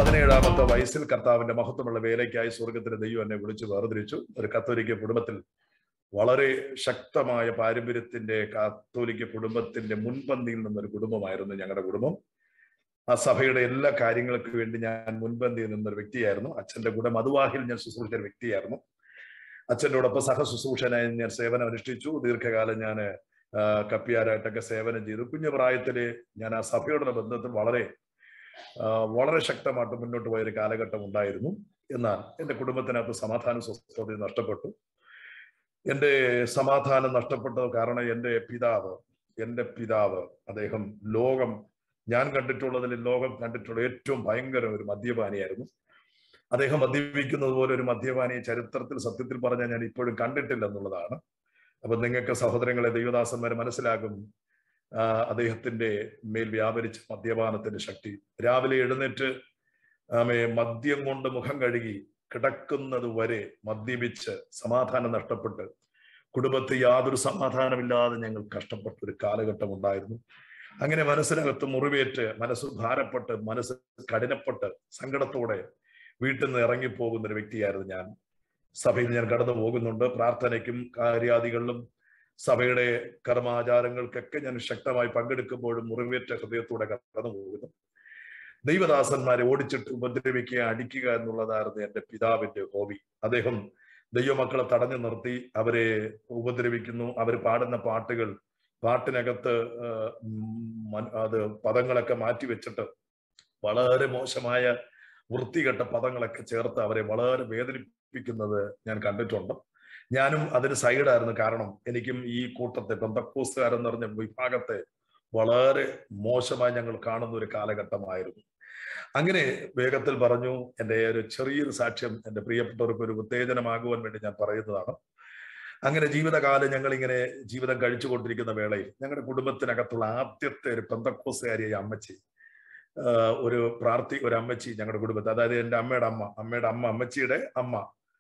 പതിനേഴാമത്തെ വയസ്സിൽ കർത്താവിന്റെ മഹത്വമുള്ള വേലയ്ക്കായി സ്വർഗത്തിന് ദൈവം എന്നെ വിളിച്ചു വേർതിരിച്ചു ഒരു കത്തോലിക്ക കുടുംബത്തിൽ വളരെ ശക്തമായ പാരമ്പര്യത്തിന്റെ കാത്തോലിക്ക കുടുംബത്തിന്റെ മുൻപന്തിയിൽ നിന്നൊരു കുടുംബമായിരുന്നു ഞങ്ങളുടെ കുടുംബം ആ സഭയുടെ എല്ലാ കാര്യങ്ങൾക്ക് വേണ്ടി ഞാൻ മുൻപന്തിയിൽ നിന്നൊരു വ്യക്തിയായിരുന്നു അച്ഛന്റെ കൂടെ മധുവാഹിൽ ഞാൻ ശുശ്രൂഷിച്ച ഒരു വ്യക്തിയായിരുന്നു അച്ഛൻ്റെയോടൊപ്പം സഹശുശ്രൂഷനായി ഞാൻ സേവനം അനുഷ്ഠിച്ചു ദീർഘകാലം ഞാൻ കപ്പിയാരായിട്ടൊക്കെ സേവനം ചെയ്തു കുഞ്ഞു പ്രായത്തില് ഞാൻ ആ സഭയോടുള്ള ബന്ധത്തിൽ വളരെ വളരെ ശക്തമായിട്ട് മുന്നോട്ട് പോയ ഒരു കാലഘട്ടം ഉണ്ടായിരുന്നു എന്നാൽ എൻ്റെ കുടുംബത്തിനകത്ത് സമാധാന സ്വസ്ഥത നഷ്ടപ്പെട്ടു എൻ്റെ സമാധാനം നഷ്ടപ്പെട്ടത് കാരണം എൻ്റെ പിതാവ് എൻ്റെ പിതാവ് അദ്ദേഹം ലോകം ഞാൻ കണ്ടിട്ടുള്ളതിൽ ലോകം കണ്ടിട്ടുള്ള ഏറ്റവും ഭയങ്കര ഒരു മദ്യപാനിയായിരുന്നു അദ്ദേഹം മദ്യപിക്കുന്നത് പോലെ ഒരു മദ്യപാനിയെ ചരിത്രത്തിൽ സത്യത്തിൽ പറഞ്ഞാൽ ഞാൻ ഇപ്പോഴും കണ്ടിട്ടില്ല എന്നുള്ളതാണ് അപ്പൊ നിങ്ങൾക്ക് സഹോദരങ്ങളെ ദൈവദാസന്മാരെ മനസ്സിലാകും അദ്ദേഹത്തിന്റെ മേൽ വ്യാപരിച്ച മദ്യപാനത്തിന്റെ ശക്തി രാവിലെ എഴുന്നേറ്റ് ആമേ മദ്യം കൊണ്ട് മുഖം കഴുകി കിടക്കുന്നത് വരെ മദ്യപിച്ച് സമാധാനം നഷ്ടപ്പെട്ട് കുടുംബത്തിൽ യാതൊരു സമാധാനമില്ലാതെ ഞങ്ങൾ കഷ്ടപ്പെട്ട ഒരു കാലഘട്ടം ഉണ്ടായിരുന്നു അങ്ങനെ മനസ്സിനകത്ത് മുറിവേറ്റ് മനസ്സ് ഭാരപ്പെട്ട് മനസ്സ് കഠിനപ്പെട്ട് സങ്കടത്തോടെ വീട്ടിൽ നിന്ന് ഇറങ്ങിപ്പോകുന്ന ഒരു വ്യക്തിയായിരുന്നു ഞാൻ സഭയിൽ ഞാൻ കടന്നു പോകുന്നുണ്ട് പ്രാർത്ഥനയ്ക്കും കാര്യാദികളിലും സഭയുടെ കർമാചാരങ്ങൾക്കൊക്കെ ഞാൻ ശക്തമായി പങ്കെടുക്കുമ്പോഴും മുറിവേറ്റ ഹൃദയത്തോടെ കടന്നു പോകുന്നു ദൈവദാസന്മാരെ ഓടിച്ചിട്ട് ഉപദ്രവിക്കുക അടിക്കുക എന്നുള്ളതായിരുന്നു എൻ്റെ പിതാവിന്റെ ഹോബി അദ്ദേഹം ദൈവമക്കളെ തടഞ്ഞു നിർത്തി അവരെ ഉപദ്രവിക്കുന്നു അവർ പാടുന്ന പാട്ടുകൾ പാട്ടിനകത്ത് അത് പദങ്ങളൊക്കെ മാറ്റി വെച്ചിട്ട് വളരെ മോശമായ വൃത്തികെട്ട പദങ്ങളൊക്കെ ചേർത്ത് അവരെ വളരെ വേദനിപ്പിക്കുന്നത് ഞാൻ കണ്ടിട്ടുണ്ട് ഞാനും അതിന് സൈഡായിരുന്നു കാരണം എനിക്കും ഈ കൂട്ടത്തെ ബന്ധക്കോസുകാരെന്ന് പറഞ്ഞ വിഭാഗത്തെ വളരെ മോശമായി ഞങ്ങൾ കാണുന്ന ഒരു കാലഘട്ടമായിരുന്നു അങ്ങനെ വേഗത്തിൽ പറഞ്ഞു എൻ്റെ ഒരു ചെറിയൊരു സാക്ഷ്യം എൻ്റെ പ്രിയപ്പെട്ടവർക്ക് ഒരു ഉത്തേജനമാകുവാൻ വേണ്ടി ഞാൻ പറയുന്നതാണ് അങ്ങനെ ജീവിതകാലം ഞങ്ങൾ ഇങ്ങനെ ജീവിതം കഴിച്ചുകൊണ്ടിരിക്കുന്ന വേളയിൽ ഞങ്ങളുടെ കുടുംബത്തിനകത്തുള്ള ആദ്യത്തെ ഒരു പെന്തക്കോസുകാരിയായ അമ്മച്ചി ഒരു പ്രാർത്ഥി ഒരു അമ്മച്ചി ഞങ്ങളുടെ കുടുംബത്തിൽ അതായത് എൻ്റെ അമ്മയുടെ അമ്മ അമ്മയുടെ അമ്മ അമ്മച്ചിയുടെ അമ്മ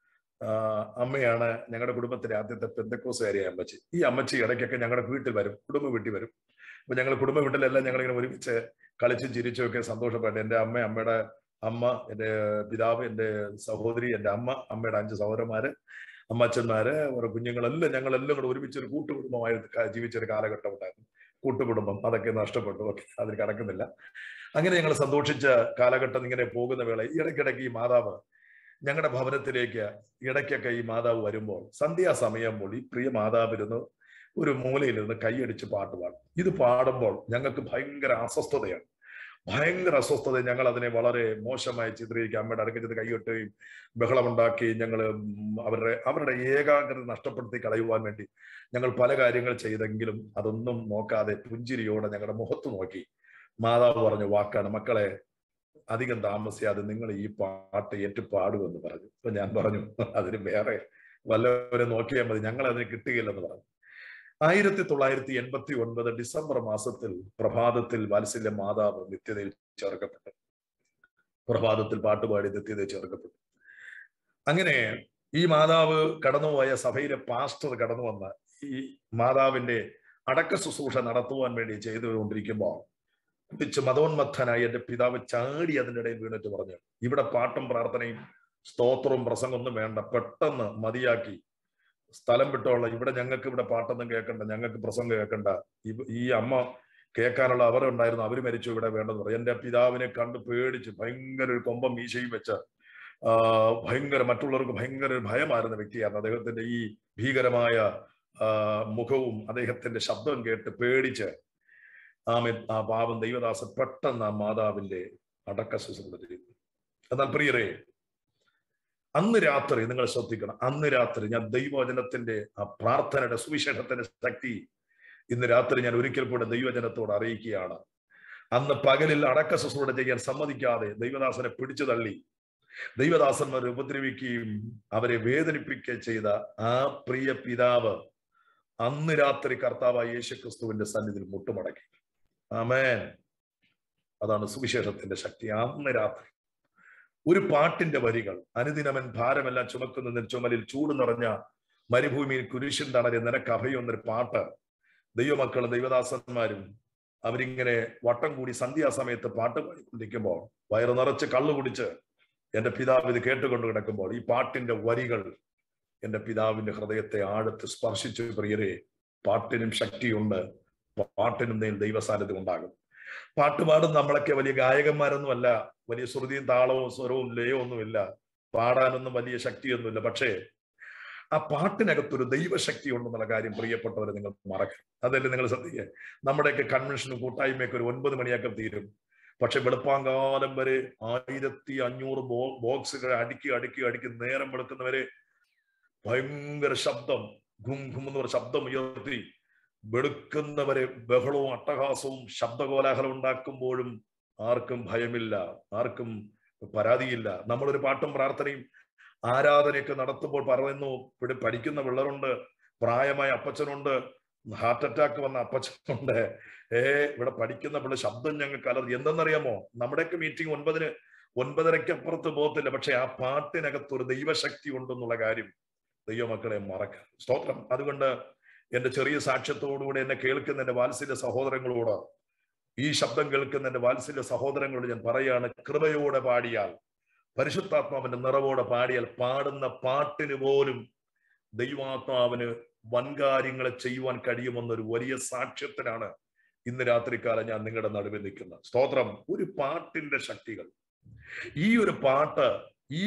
അമ്മയാണ് ഞങ്ങളുടെ കുടുംബത്തിലെ ആദ്യത്തെ പെന്തക്കോസുകാരിയായ അമ്മച്ചി ഈ അമ്മച്ചി ഇടയ്ക്കൊക്കെ ഞങ്ങളുടെ വീട്ടിൽ വരും കുടുംബ വീട്ടിൽ വരും അപ്പൊ ഞങ്ങൾ കുടുംബ വീട്ടിലെല്ലാം ഞങ്ങൾ ഇങ്ങനെ ഒരുമിച്ച് കളിച്ചും ചിരിച്ചും ഒക്കെ സന്തോഷപ്പെട്ടു എൻ്റെ അമ്മ അമ്മയുടെ അമ്മ എൻ്റെ പിതാവ് എൻ്റെ സഹോദരി എൻ്റെ അമ്മ അമ്മയുടെ അഞ്ച് സഹോദരന്മാര് അമ്മച്ചന്മാര് അവരുടെ കുഞ്ഞുങ്ങളെല്ലാം ഞങ്ങളെല്ലാം കൂടെ ഒരുമിച്ച് ഒരു കൂട്ടുകുടുംബമായി ജീവിച്ച ഒരു കാലഘട്ടം ഉണ്ടായിരുന്നു കൂട്ടുകുടുംബം അതൊക്കെ നഷ്ടപ്പെട്ടു ഓക്കെ അതിൽ കടക്കുന്നില്ല അങ്ങനെ ഞങ്ങൾ സന്തോഷിച്ച കാലഘട്ടം ഇങ്ങനെ പോകുന്ന വേള ഇടയ്ക്കിടയ്ക്ക് ഈ മാതാവ് ഞങ്ങളുടെ ഭവനത്തിലേക്ക് ഇടയ്ക്കൊക്കെ ഈ മാതാവ് വരുമ്പോൾ സന്ധ്യാസമയമ്പോൾ ഈ പ്രിയ മാതാവിരുന്ന് ഒരു മൂലയിലിരുന്ന് കൈയടിച്ച് പാട്ട് പാടും ഇത് പാടുമ്പോൾ ഞങ്ങൾക്ക് ഭയങ്കര അസ്വസ്ഥതയാണ് ഭയങ്കര അസ്വസ്ഥത ഞങ്ങൾ അതിനെ വളരെ മോശമായി ചിത്രീകരിക്കുക അമ്മയുടെ അടുക്ക ചെന്ന് കൈകൊട്ടുകയും ബഹളമുണ്ടാക്കി ഞങ്ങൾ അവരുടെ അവരുടെ ഏകാഗ്രത നഷ്ടപ്പെടുത്തി കളയുവാൻ വേണ്ടി ഞങ്ങൾ പല കാര്യങ്ങൾ ചെയ്തെങ്കിലും അതൊന്നും നോക്കാതെ പുഞ്ചിരിയോടെ ഞങ്ങളുടെ മുഖത്ത് നോക്കി മാതാവ് പറഞ്ഞ വാക്കാണ് മക്കളെ അധികം താമസിയാതെ നിങ്ങൾ ഈ പാട്ട് ഏറ്റു പാടുമെന്ന് പറഞ്ഞു അപ്പൊ ഞാൻ പറഞ്ഞു അതിന് വേറെ വല്ലവരെ നോക്കിയാൽ മതി ഞങ്ങൾ അതിന് കിട്ടുകയില്ലെന്ന് പറഞ്ഞു ആയിരത്തി തൊള്ളായിരത്തി എൺപത്തി ഒൻപത് ഡിസംബർ മാസത്തിൽ പ്രഭാതത്തിൽ വാത്സല്യ മാതാവ് നിത്യതയിൽ ചേർക്കപ്പെട്ടു പ്രഭാതത്തിൽ പാട്ടുപാടി നിത്യതയിൽ ചേർക്കപ്പെട്ടു അങ്ങനെ ഈ മാതാവ് കടന്നുപോയ സഭയിലെ പാസ്റ്റർ കടന്നു വന്ന ഈ മാതാവിന്റെ അടക്ക ശുശ്രൂഷ നടത്തുവാൻ വേണ്ടി ചെയ്തുകൊണ്ടിരിക്കുമ്പോൾ കുടിച്ച് മതോന്മത്തനായി എന്റെ പിതാവ് ചാടി അതിൻ്റെ ഇടയിൽ വീണിട്ട് പറഞ്ഞു ഇവിടെ പാട്ടും പ്രാർത്ഥനയും സ്തോത്രവും പ്രസംഗമൊന്നും വേണ്ട പെട്ടെന്ന് മതിയാക്കി സ്ഥലം വിട്ടോള ഇവിടെ ഞങ്ങൾക്ക് ഇവിടെ പാട്ടൊന്നും കേൾക്കണ്ട ഞങ്ങൾക്ക് പ്രസംഗം കേൾക്കണ്ട ഈ അമ്മ കേൾക്കാനുള്ള അവർ ഉണ്ടായിരുന്നു അവർ മരിച്ചു ഇവിടെ വേണ്ടെന്ന് പറയും എന്റെ പിതാവിനെ കണ്ട് പേടിച്ച് ഭയങ്കര ഒരു കൊമ്പം മീശയും വെച്ച ഭയങ്കര മറ്റുള്ളവർക്ക് ഭയങ്കര ഒരു ഭയമായിരുന്ന വ്യക്തിയായിരുന്നു അദ്ദേഹത്തിന്റെ ഈ ഭീകരമായ മുഖവും അദ്ദേഹത്തിന്റെ ശബ്ദം കേട്ട് പേടിച്ച് ആമെ ആ പാവം ദൈവദാസൻ പെട്ടെന്ന് ആ മാതാവിന്റെ അടക്ക ശുശ്രൂഷ ചെയ്തു എന്നാൽ പ്രിയരെ അന്ന് രാത്രി നിങ്ങൾ ശ്രദ്ധിക്കണം അന്ന് രാത്രി ഞാൻ ദൈവവചനത്തിന്റെ ആ പ്രാർത്ഥനയുടെ സുവിശേഷത്തിന്റെ ശക്തി ഇന്ന് രാത്രി ഞാൻ ഒരിക്കൽ കൂടെ ദൈവജനത്തോട് അറിയിക്കുകയാണ് അന്ന് പകലിൽ അടക്ക ശുശ്രൂഷ ചെയ്യാൻ സമ്മതിക്കാതെ ദൈവദാസനെ പിടിച്ചു തള്ളി ദൈവദാസന്മാരെ ഉപദ്രവിക്കുകയും അവരെ വേദനിപ്പിക്കുകയും ചെയ്ത ആ പ്രിയ പിതാവ് അന്ന് രാത്രി കർത്താവായ യേശുക്രിസ്തുവിന്റെ സന്നിധിയിൽ മുട്ടുമടക്കി ആമേൻ അതാണ് സുവിശേഷത്തിന്റെ ശക്തി അന്ന് രാത്രി ഒരു പാട്ടിന്റെ വരികൾ അനുദിനമൻ ഭാരമെല്ലാം ചുമക്കുന്ന ചുമലിൽ ചൂട് നിറഞ്ഞ മരുഭൂമിയിൽ കുരിശിൻ തണല് നിനക്ക് അഭയം എന്നൊരു പാട്ട് ദൈവമക്കളും ദൈവദാസന്മാരും അവരിങ്ങനെ വട്ടം കൂടി സന്ധ്യാസമയത്ത് പാട്ട് പാടിക്കൊണ്ടിരിക്കുമ്പോൾ വയറ് നിറച്ച് കള്ളു കുടിച്ച് എന്റെ പിതാവ് ഇത് കേട്ടുകൊണ്ട് കിടക്കുമ്പോൾ ഈ പാട്ടിന്റെ വരികൾ എന്റെ പിതാവിന്റെ ഹൃദയത്തെ ആഴത്ത് സ്പർശിച്ചു പ്രിയരെ പാട്ടിനും ശക്തിയുണ്ട് പാട്ടിനും നേൽ ദൈവസാന്നിധ്യം ഉണ്ടാകും പാട്ടുപാടും നമ്മളൊക്കെ വലിയ ഗായകന്മാരൊന്നുമല്ല വലിയ ശ്രുതിയും താളവും സ്വരവും ലയവും ഒന്നുമില്ല പാടാനൊന്നും വലിയ ശക്തിയൊന്നുമില്ല പക്ഷേ ആ പാട്ടിനകത്തൊരു ദൈവശക്തി ഉണ്ടെന്നുള്ള കാര്യം പ്രിയപ്പെട്ടവരെ നിങ്ങൾ മറക്കണം അതല്ലേ നിങ്ങൾ ശ്രദ്ധിക്കുക നമ്മുടെയൊക്കെ കൺവെൻഷനും കൂട്ടായ്മയൊക്കെ ഒരു ഒൻപത് മണിയൊക്കെ തീരും പക്ഷെ വെളുപ്പാങ്കാലം വരെ ആയിരത്തി അഞ്ഞൂറ് ബോ ബോക്സുകൾ അടുക്കി അടുക്കി അടുക്കി നേരം വെളുക്കുന്നവരെ ഭയങ്കര ശബ്ദം ഘും ഘും എന്ന് പറഞ്ഞ ശബ്ദം ഉയർത്തി വെളുക്കുന്നവരെ ബഹളവും അട്ടഹാസവും ശബ്ദകോലാഹലം ഉണ്ടാക്കുമ്പോഴും ആർക്കും ഭയമില്ല ആർക്കും പരാതിയില്ല നമ്മളൊരു പാട്ടും പ്രാർത്ഥനയും ആരാധനയൊക്കെ നടത്തുമ്പോൾ പറയുന്നു ഇവിടെ പഠിക്കുന്ന പിള്ളേരുണ്ട് പ്രായമായ അപ്പച്ചനുണ്ട് ഹാർട്ട് അറ്റാക്ക് വന്ന അപ്പച്ചനുണ്ട് ഏ ഇവിടെ പഠിക്കുന്ന പിള്ളേർ ശബ്ദം ഞങ്ങൾക്ക് അലർജി എന്തെന്നറിയാമോ നമ്മുടെയൊക്കെ മീറ്റിംഗ് ഒൻപതിന് ഒൻപതരയ്ക്ക് അപ്പുറത്ത് പോകത്തില്ല പക്ഷെ ആ പാട്ടിനകത്ത് ഒരു ദൈവശക്തി ഉണ്ടെന്നുള്ള കാര്യം ദൈവമക്കളെ മറക്കാം സ്തോത്രം അതുകൊണ്ട് എന്റെ ചെറിയ സാക്ഷ്യത്തോടുകൂടി എന്നെ കേൾക്കുന്ന എന്റെ വാത്സല്യ സഹോദരങ്ങളോട് ഈ ശബ്ദം കേൾക്കുന്ന എന്റെ വാത്സല്യ സഹോദരങ്ങളോട് ഞാൻ പറയാണ് കൃപയോടെ പാടിയാൽ പരിശുദ്ധാത്മാവിന്റെ നിറവോടെ പാടിയാൽ പാടുന്ന പാട്ടിന് പോലും ദൈവാത്മാവിന് വൻകാര്യങ്ങളെ ചെയ്യുവാൻ കഴിയുമെന്നൊരു വലിയ സാക്ഷ്യത്തിനാണ് ഇന്ന് രാത്രികാലം ഞാൻ നിങ്ങളുടെ നടുവിൽ നിൽക്കുന്നത് സ്തോത്രം ഒരു പാട്ടിന്റെ ശക്തികൾ ഈ ഒരു പാട്ട് ഈ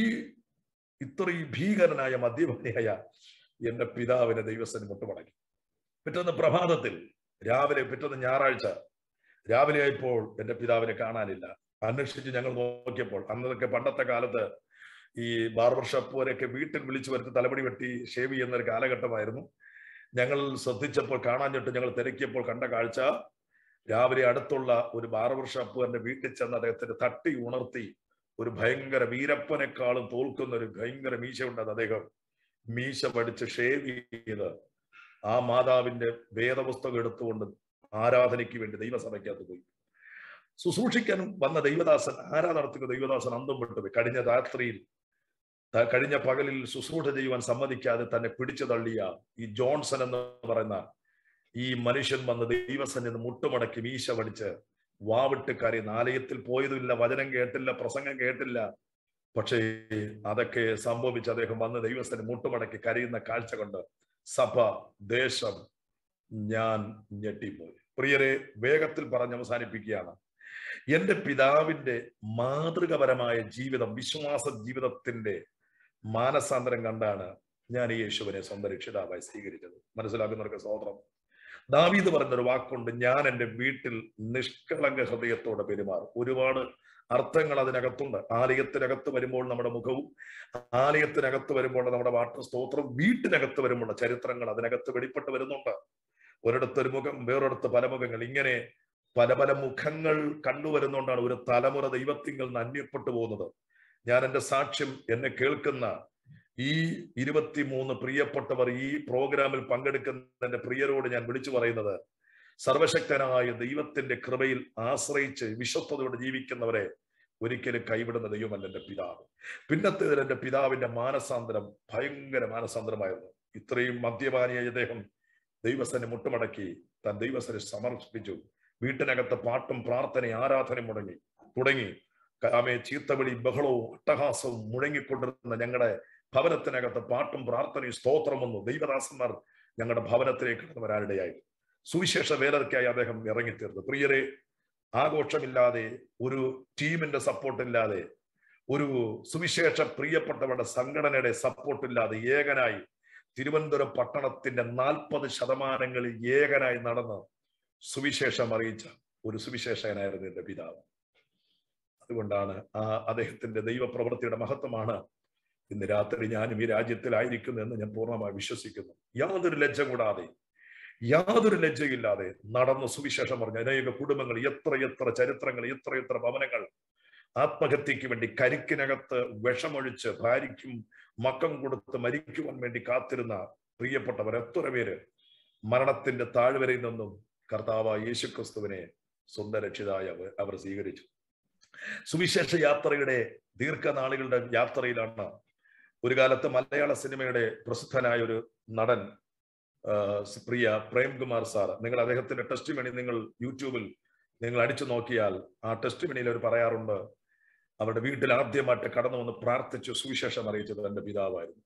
ഇത്രയും ഭീകരനായ മദ്യപാനിയായ എന്റെ പിതാവിനെ ദൈവസ്ഥന് മുട്ടുമടക്കി പിറ്റേന്ന് പ്രഭാതത്തിൽ രാവിലെ പിറ്റേന്ന് ഞായറാഴ്ച രാവിലെ ആയപ്പോൾ എന്റെ പിതാവിനെ കാണാനില്ല അന്വേഷിച്ച് ഞങ്ങൾ നോക്കിയപ്പോൾ അന്നതൊക്കെ പണ്ടത്തെ കാലത്ത് ഈ ബാർബർ ഷോപ്പുകാരൊക്കെ വീട്ടിൽ വിളിച്ചു വരുത്തി തലമുടി വെട്ടി ഷേവ് ചെയ്യുന്ന ഒരു കാലഘട്ടമായിരുന്നു ഞങ്ങൾ ശ്രദ്ധിച്ചപ്പോൾ കാണാഞ്ഞിട്ട് ഞങ്ങൾ തിരക്കിയപ്പോൾ കണ്ട കാഴ്ച രാവിലെ അടുത്തുള്ള ഒരു ബാർബർ ഷോപ്പുകാരന്റെ വീട്ടിൽ ചെന്ന് അദ്ദേഹത്തിന് തട്ടി ഉണർത്തി ഒരു ഭയങ്കര വീരപ്പനെക്കാളും തോൽക്കുന്ന ഒരു ഭയങ്കര മീശ ഉണ്ടത് അദ്ദേഹം മീശ പഠിച്ച് ഷേവ് ചെയ്ത് ആ മാതാവിന്റെ വേദപുസ്തകം എടുത്തുകൊണ്ട് ആരാധനയ്ക്ക് വേണ്ടി ദൈവസഭയ്ക്കകത്ത് പോയി ശുശ്രൂഷിക്കാൻ വന്ന ദൈവദാസൻ ആരാധനത്തിന് ദൈവദാസൻ അന്തം വിട്ടുപോയി കഴിഞ്ഞ രാത്രിയിൽ കഴിഞ്ഞ പകലിൽ ശുശ്രൂഷ ചെയ്യുവാൻ സമ്മതിക്കാതെ തന്നെ പിടിച്ചു തള്ളിയ ഈ ജോൺസൺ എന്ന് പറയുന്ന ഈ മനുഷ്യൻ വന്ന് ദൈവസന്നിധി മുട്ടുമടക്കി മീശ പഠിച്ച് വാവിട്ട് കരയുന്ന ആലയത്തിൽ പോയതുമില്ല വചനം കേട്ടില്ല പ്രസംഗം കേട്ടില്ല പക്ഷേ അതൊക്കെ സംഭവിച്ച് അദ്ദേഹം വന്ന് ദൈവസ്ഥന് മുട്ടുമടക്കി കരയുന്ന കാഴ്ച കൊണ്ട് സഭ ദേശം ഞാൻ ഞെട്ടിപ്പോയി പ്രിയരെ വേഗത്തിൽ പറഞ്ഞ് അവസാനിപ്പിക്കുകയാണ് എന്റെ പിതാവിന്റെ മാതൃകപരമായ ജീവിതം വിശ്വാസ ജീവിതത്തിന്റെ മാനസാന്തരം കണ്ടാണ് ഞാൻ ഈ യേശുവിനെ സ്വന്തം രക്ഷിതാവായി സ്വീകരിച്ചത് മനസ്സിലാക്കുന്നവർക്ക് സഹോദരം ദാവീദ് പറഞ്ഞൊരു വാക്കുണ്ട് ഞാൻ എൻ്റെ വീട്ടിൽ നിഷ്കളങ്ക ഹൃദയത്തോടെ പെരുമാറും ഒരുപാട് അർത്ഥങ്ങൾ അതിനകത്തുണ്ട് ആലയത്തിനകത്ത് വരുമ്പോൾ നമ്മുടെ മുഖവും ആലയത്തിനകത്ത് വരുമ്പോൾ നമ്മുടെ വാട്ടർ സ്തോത്രം വീട്ടിനകത്ത് വരുമ്പോൾ ചരിത്രങ്ങൾ അതിനകത്ത് വെളിപ്പെട്ട് വരുന്നുണ്ട് ഒരിടത്തൊരു മുഖം വേറൊരിടത്ത് പല മുഖങ്ങൾ ഇങ്ങനെ പല പല മുഖങ്ങൾ കണ്ടുവരുന്നോണ്ടാണ് ഒരു തലമുറ ദൈവത്തിങ്കിൽ നിന്ന് അന്യപ്പെട്ടു പോകുന്നത് ഞാൻ എൻ്റെ സാക്ഷ്യം എന്നെ കേൾക്കുന്ന ഈ ഇരുപത്തിമൂന്ന് പ്രിയപ്പെട്ടവർ ഈ പ്രോഗ്രാമിൽ പങ്കെടുക്കുന്ന എന്റെ പ്രിയരോട് ഞാൻ വിളിച്ചു പറയുന്നത് സർവശക്തനായ ദൈവത്തിന്റെ കൃപയിൽ ആശ്രയിച്ച് വിശ്വസ്തയോടെ ജീവിക്കുന്നവരെ ഒരിക്കലും കൈവിടുന്ന ദൈവമല്ല എന്റെ പിതാവ് പിന്നത്തേതിൽ എന്റെ പിതാവിന്റെ മാനസാന്തരം ഭയങ്കര മാനസാന്തരമായിരുന്നു ഇത്രയും മദ്യപാനിയായ അദ്ദേഹം ദൈവസനെ മുട്ടുമടക്കി താൻ ദൈവസനെ സമർപ്പിച്ചു വീട്ടിനകത്ത് പാട്ടും പ്രാർത്ഥനയും ആരാധനയും മുടങ്ങി തുടങ്ങി ആമെ ചീത്തവിളി ബഹളവും അട്ടഹാസവും മുഴങ്ങിക്കൊണ്ടിരുന്ന ഞങ്ങളുടെ ഭവനത്തിനകത്ത് പാട്ടും പ്രാർത്ഥനയും സ്തോത്രം വന്നു ദൈവദാസന്മാർ ഞങ്ങളുടെ ഭവനത്തിലേക്ക് കടന്നു വരാനിടയായി സുവിശേഷ വേലർക്കായി അദ്ദേഹം ഇറങ്ങിത്തീർന്നു പ്രിയരെ ആഘോഷമില്ലാതെ ഒരു ടീമിന്റെ സപ്പോർട്ട് ഇല്ലാതെ ഒരു സുവിശേഷ പ്രിയപ്പെട്ടവരുടെ സംഘടനയുടെ സപ്പോർട്ട് ഇല്ലാതെ ഏകനായി തിരുവനന്തപുരം പട്ടണത്തിന്റെ നാൽപ്പത് ശതമാനങ്ങളിൽ ഏകനായി നടന്ന് സുവിശേഷം അറിയിച്ച ഒരു സുവിശേഷകനായിരുന്നു എന്റെ പിതാവ് അതുകൊണ്ടാണ് ആ അദ്ദേഹത്തിന്റെ ദൈവപ്രവൃത്തിയുടെ മഹത്വമാണ് ഇന്ന് രാത്രി ഞാനും ഈ രാജ്യത്തിലായിരിക്കുന്നു എന്ന് ഞാൻ പൂർണ്ണമായി വിശ്വസിക്കുന്നു യാതൊരു ലജ്ജ കൂടാതെ യാതൊരു ലജ്ജയില്ലാതെ നടന്ന സുവിശേഷം പറഞ്ഞ അനേക കുടുംബങ്ങൾ എത്ര എത്ര ചരിത്രങ്ങൾ എത്ര എത്ര ഭവനങ്ങൾ ആത്മഹത്യക്ക് വേണ്ടി കരിക്കിനകത്ത് വിഷമൊഴിച്ച് ഭാര്യയ്ക്കും മക്കം കൊടുത്ത് മരിക്കുവാൻ വേണ്ടി കാത്തിരുന്ന പ്രിയപ്പെട്ടവർ എത്ര പേര് മരണത്തിന്റെ താഴ്വരയിൽ നിന്നും കർത്താവ് യേശുക്രിസ്തുവിനെ സ്വന്തം രക്ഷിതായി അവർ അവർ സ്വീകരിച്ചു സുവിശേഷ യാത്രയുടെ ദീർഘനാളുകളുടെ യാത്രയിലാണ് ഒരു കാലത്ത് മലയാള സിനിമയുടെ പ്രസിദ്ധനായ ഒരു നടൻ പ്രിയ പ്രേംകുമാർ സാർ നിങ്ങൾ അദ്ദേഹത്തിന്റെ ടെസ്റ്റ് മണി നിങ്ങൾ യൂട്യൂബിൽ നിങ്ങൾ അടിച്ചു നോക്കിയാൽ ആ ടെസ്റ്റ് മണിയിൽ അവർ പറയാറുണ്ട് അവരുടെ വീട്ടിൽ ആദ്യമായിട്ട് കടന്നു വന്ന് പ്രാർത്ഥിച്ചു സുവിശേഷം അറിയിച്ചത് എന്റെ പിതാവായിരുന്നു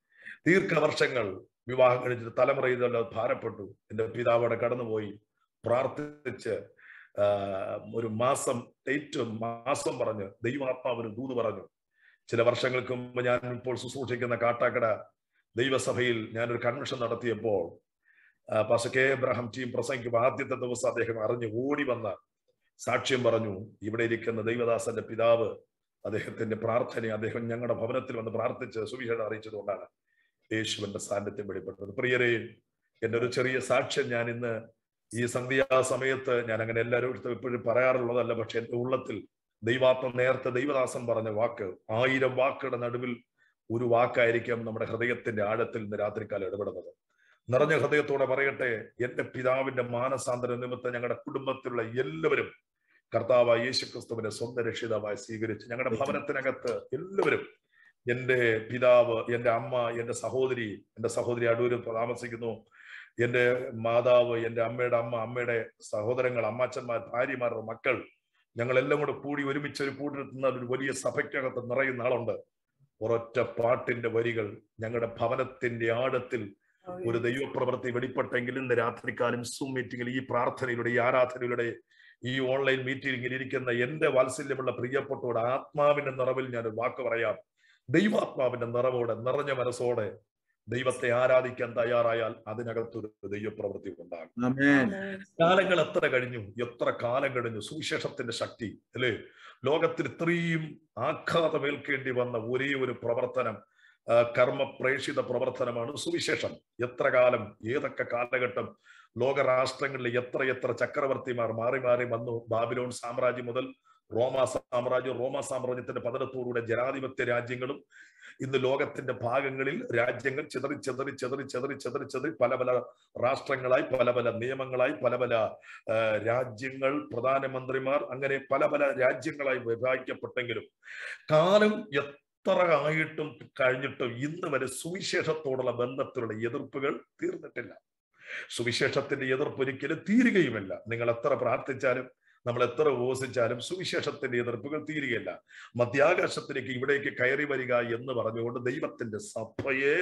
ദീർഘവർഷങ്ങൾ വിവാഹം കഴിച്ചിട്ട് തലമുറയിലെല്ലാം ഭാരപ്പെട്ടു എന്റെ പിതാവ് അവിടെ കടന്നുപോയി പ്രാർത്ഥിച്ച് ആ, ഒരു മാസം ഡേറ്റ് മാസം പറഞ്ഞ് ദൈവാത്മാവിന് ദൂത് പറഞ്ഞു ചില വർഷങ്ങൾക്ക് മുമ്പ് ഞാൻ ഇപ്പോൾ ശുശ്രൂഷിക്കുന്ന കാട്ടാക്കട ദൈവസഭയിൽ ഞാനൊരു കൺവെൻഷൻ നടത്തിയപ്പോൾ ആ, പാസ്റ്റർ കെ എബ്രഹാം ടീം പ്രസംഗിക്കുമ്പോൾ ആദ്യത്തെ ദിവസം അദ്ദേഹം അറിഞ്ഞ് ഓടി വന്ന സാക്ഷ്യം പറഞ്ഞു ഇവിടെ ഇരിക്കുന്ന ദൈവദാസന്റെ പിതാവ് അദ്ദേഹത്തിന്റെ പ്രാർത്ഥന അദ്ദേഹം ഞങ്ങളുടെ ഭവനത്തിൽ വന്ന് പ്രാർത്ഥിച്ച് സുവിശേഷം അറിയിച്ചതുകൊണ്ടാണ് യേശുവിന്റെ സാന്നിധ്യം വെളിപ്പെട്ടത് പ്രിയരെ എന്റെ ഒരു ചെറിയ സാക്ഷ്യം ഞാൻ ഇന്ന് ഈ സന്ധ്യാസമയത്ത് ഞാൻ അങ്ങനെ എല്ലാവരും അടുത്തും എപ്പോഴും പറയാറുള്ളതല്ല പക്ഷെ എന്റെ ഉള്ളത്തിൽ ദൈവാത്മ നേരത്തെ ദൈവദാസൻ പറഞ്ഞ വാക്ക് ആയിരം വാക്കുകളുടെ നടുവിൽ ഒരു വാക്കായിരിക്കാം നമ്മുടെ ഹൃദയത്തിന്റെ ആഴത്തിൽ ഇന്ന് രാത്രികാലം ഇടപെടുന്നത് നിറഞ്ഞ ഹൃദയത്തോടെ പറയട്ടെ എന്റെ പിതാവിന്റെ മാനസാന്തര നിമിത്തം ഞങ്ങളുടെ കുടുംബത്തിലുള്ള എല്ലാവരും കർത്താവായ യേശു ക്രിസ്തുവിനെ സ്വന്തം രക്ഷിതാവായി സ്വീകരിച്ച് ഞങ്ങളുടെ ഭവനത്തിനകത്ത് എല്ലാവരും എന്റെ പിതാവ് എന്റെ അമ്മ എന്റെ സഹോദരി എന്റെ സഹോദരി അടൂരിൽ താമസിക്കുന്നു എന്റെ മാതാവ് എന്റെ അമ്മയുടെ അമ്മ അമ്മയുടെ സഹോദരങ്ങൾ അമ്മാച്ചന്മാർ ഭാര്യമാരുടെ മക്കൾ ഞങ്ങളെല്ലാം കൂടെ കൂടി ഒരുമിച്ച് ഒരു കൂട്ടിരുത്തുന്ന ഒരു വലിയ സഭയ്ക്കകത്ത് നിറയുന്ന ആളുണ്ട് ഒരൊറ്റ പാട്ടിന്റെ വരികൾ ഞങ്ങളുടെ ഭവനത്തിന്റെ ആഴത്തിൽ ഒരു ദൈവപ്രവൃത്തി വെളിപ്പെട്ടെങ്കിൽ ഇന്ന് രാത്രിക്കാലം സൂം മീറ്റിംഗിൽ ഈ പ്രാർത്ഥനയിലൂടെ ഈ ആരാധനയിലൂടെ ഈ ഓൺലൈൻ മീറ്റിംഗിൽ ഇരിക്കുന്ന എന്റെ വാത്സല്യമുള്ള പ്രിയപ്പെട്ടോട് ആത്മാവിന്റെ നിറവിൽ ഞാൻ ഒരു വാക്ക് പറയാം ദൈവാത്മാവിന്റെ നിറവോടെ നിറഞ്ഞ മനസ്സോടെ ദൈവത്തെ ആരാധിക്കാൻ തയ്യാറായാൽ അതിനകത്തൊരു ദൈവപ്രവൃത്തി ഉണ്ടാകും ആമേൻ കാലങ്ങൾ എത്ര കഴിഞ്ഞു എത്ര കാലം കഴിഞ്ഞു സുവിശേഷത്തിന്റെ ശക്തി അല്ലേ ലോകത്തിൽ ഇത്രയും ആഘാതമേൽക്കേണ്ടി വന്ന ഒരേ ഒരു പ്രവർത്തനം ആ, കർമ്മ പ്രേഷിത പ്രവർത്തനമാണ് സുവിശേഷം എത്ര കാലം ഏതൊക്കെ കാലഘട്ടം ലോകരാഷ്ട്രങ്ങളിൽ എത്ര എത്ര ചക്രവർത്തിമാർ മാറി മാറി വന്നു ബാബിലോൺ സാമ്രാജ്യം മുതൽ റോമാ സാമ്രാജ്യം റോമാ സാമ്രാജ്യത്തിന്റെ പതനത്തോടുകൂടെ ജനാധിപത്യ രാജ്യങ്ങളും ഇന്ന് ലോകത്തിന്റെ ഭാഗങ്ങളിൽ രാജ്യങ്ങൾ ചിതറി ചിതറി ചിതറി ചിതറി ചിതറി ചിതറി പല പല രാഷ്ട്രങ്ങളായി പല പല നിയമങ്ങളായി പല പല ആ, രാജ്യങ്ങൾ പ്രധാനമന്ത്രിമാർ അങ്ങനെ പല പല രാജ്യങ്ങളായി വിഭാഗിക്കപ്പെട്ടെങ്കിലും കാലം എത്ര ആയിട്ടും കഴിഞ്ഞിട്ടും ഇന്ന് വരെ സുവിശേഷത്തോടുള്ള ബന്ധത്തിലുള്ള എതിർപ്പുകൾ തീർന്നിട്ടില്ല സുവിശേഷത്തിന്റെ എതിർപ്പ് ഒരിക്കലും തീരുകയുമില്ല നിങ്ങൾ എത്ര പ്രാർത്ഥിച്ചാലും നമ്മൾ എത്ര ഉപവസിച്ചാലും സുവിശേഷത്തിന്റെ എതിർപ്പുകൾ തീരുകയില്ല മധ്യാകാശത്തിലേക്ക് ഇവിടേക്ക് കയറി വരിക എന്ന് പറഞ്ഞുകൊണ്ട് ദൈവത്തിന്റെ സഭയെ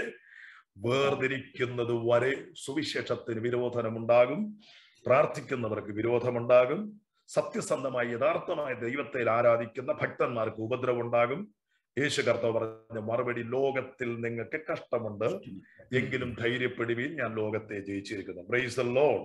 വേർതിരിക്കുന്നത് വരെ സുവിശേഷത്തിന് വിരോധനമുണ്ടാകും പ്രാർത്ഥിക്കുന്നവർക്ക് വിരോധമുണ്ടാകും സത്യസന്ധമായി യഥാർത്ഥമായ ദൈവത്തെ ആരാധിക്കുന്ന ഭക്തന്മാർക്ക് ഉപദ്രവമുണ്ടാകും യേശു കർത്താവ് പറഞ്ഞ മറുപടി ലോകത്തിൽ നിങ്ങൾക്ക് കഷ്ടമുണ്ട് എങ്കിലും ധൈര്യപ്പെടുവീൻ ഞാൻ ലോകത്തെ ജയിച്ചിരിക്കുന്നു പ്രൈസ് ലോൺ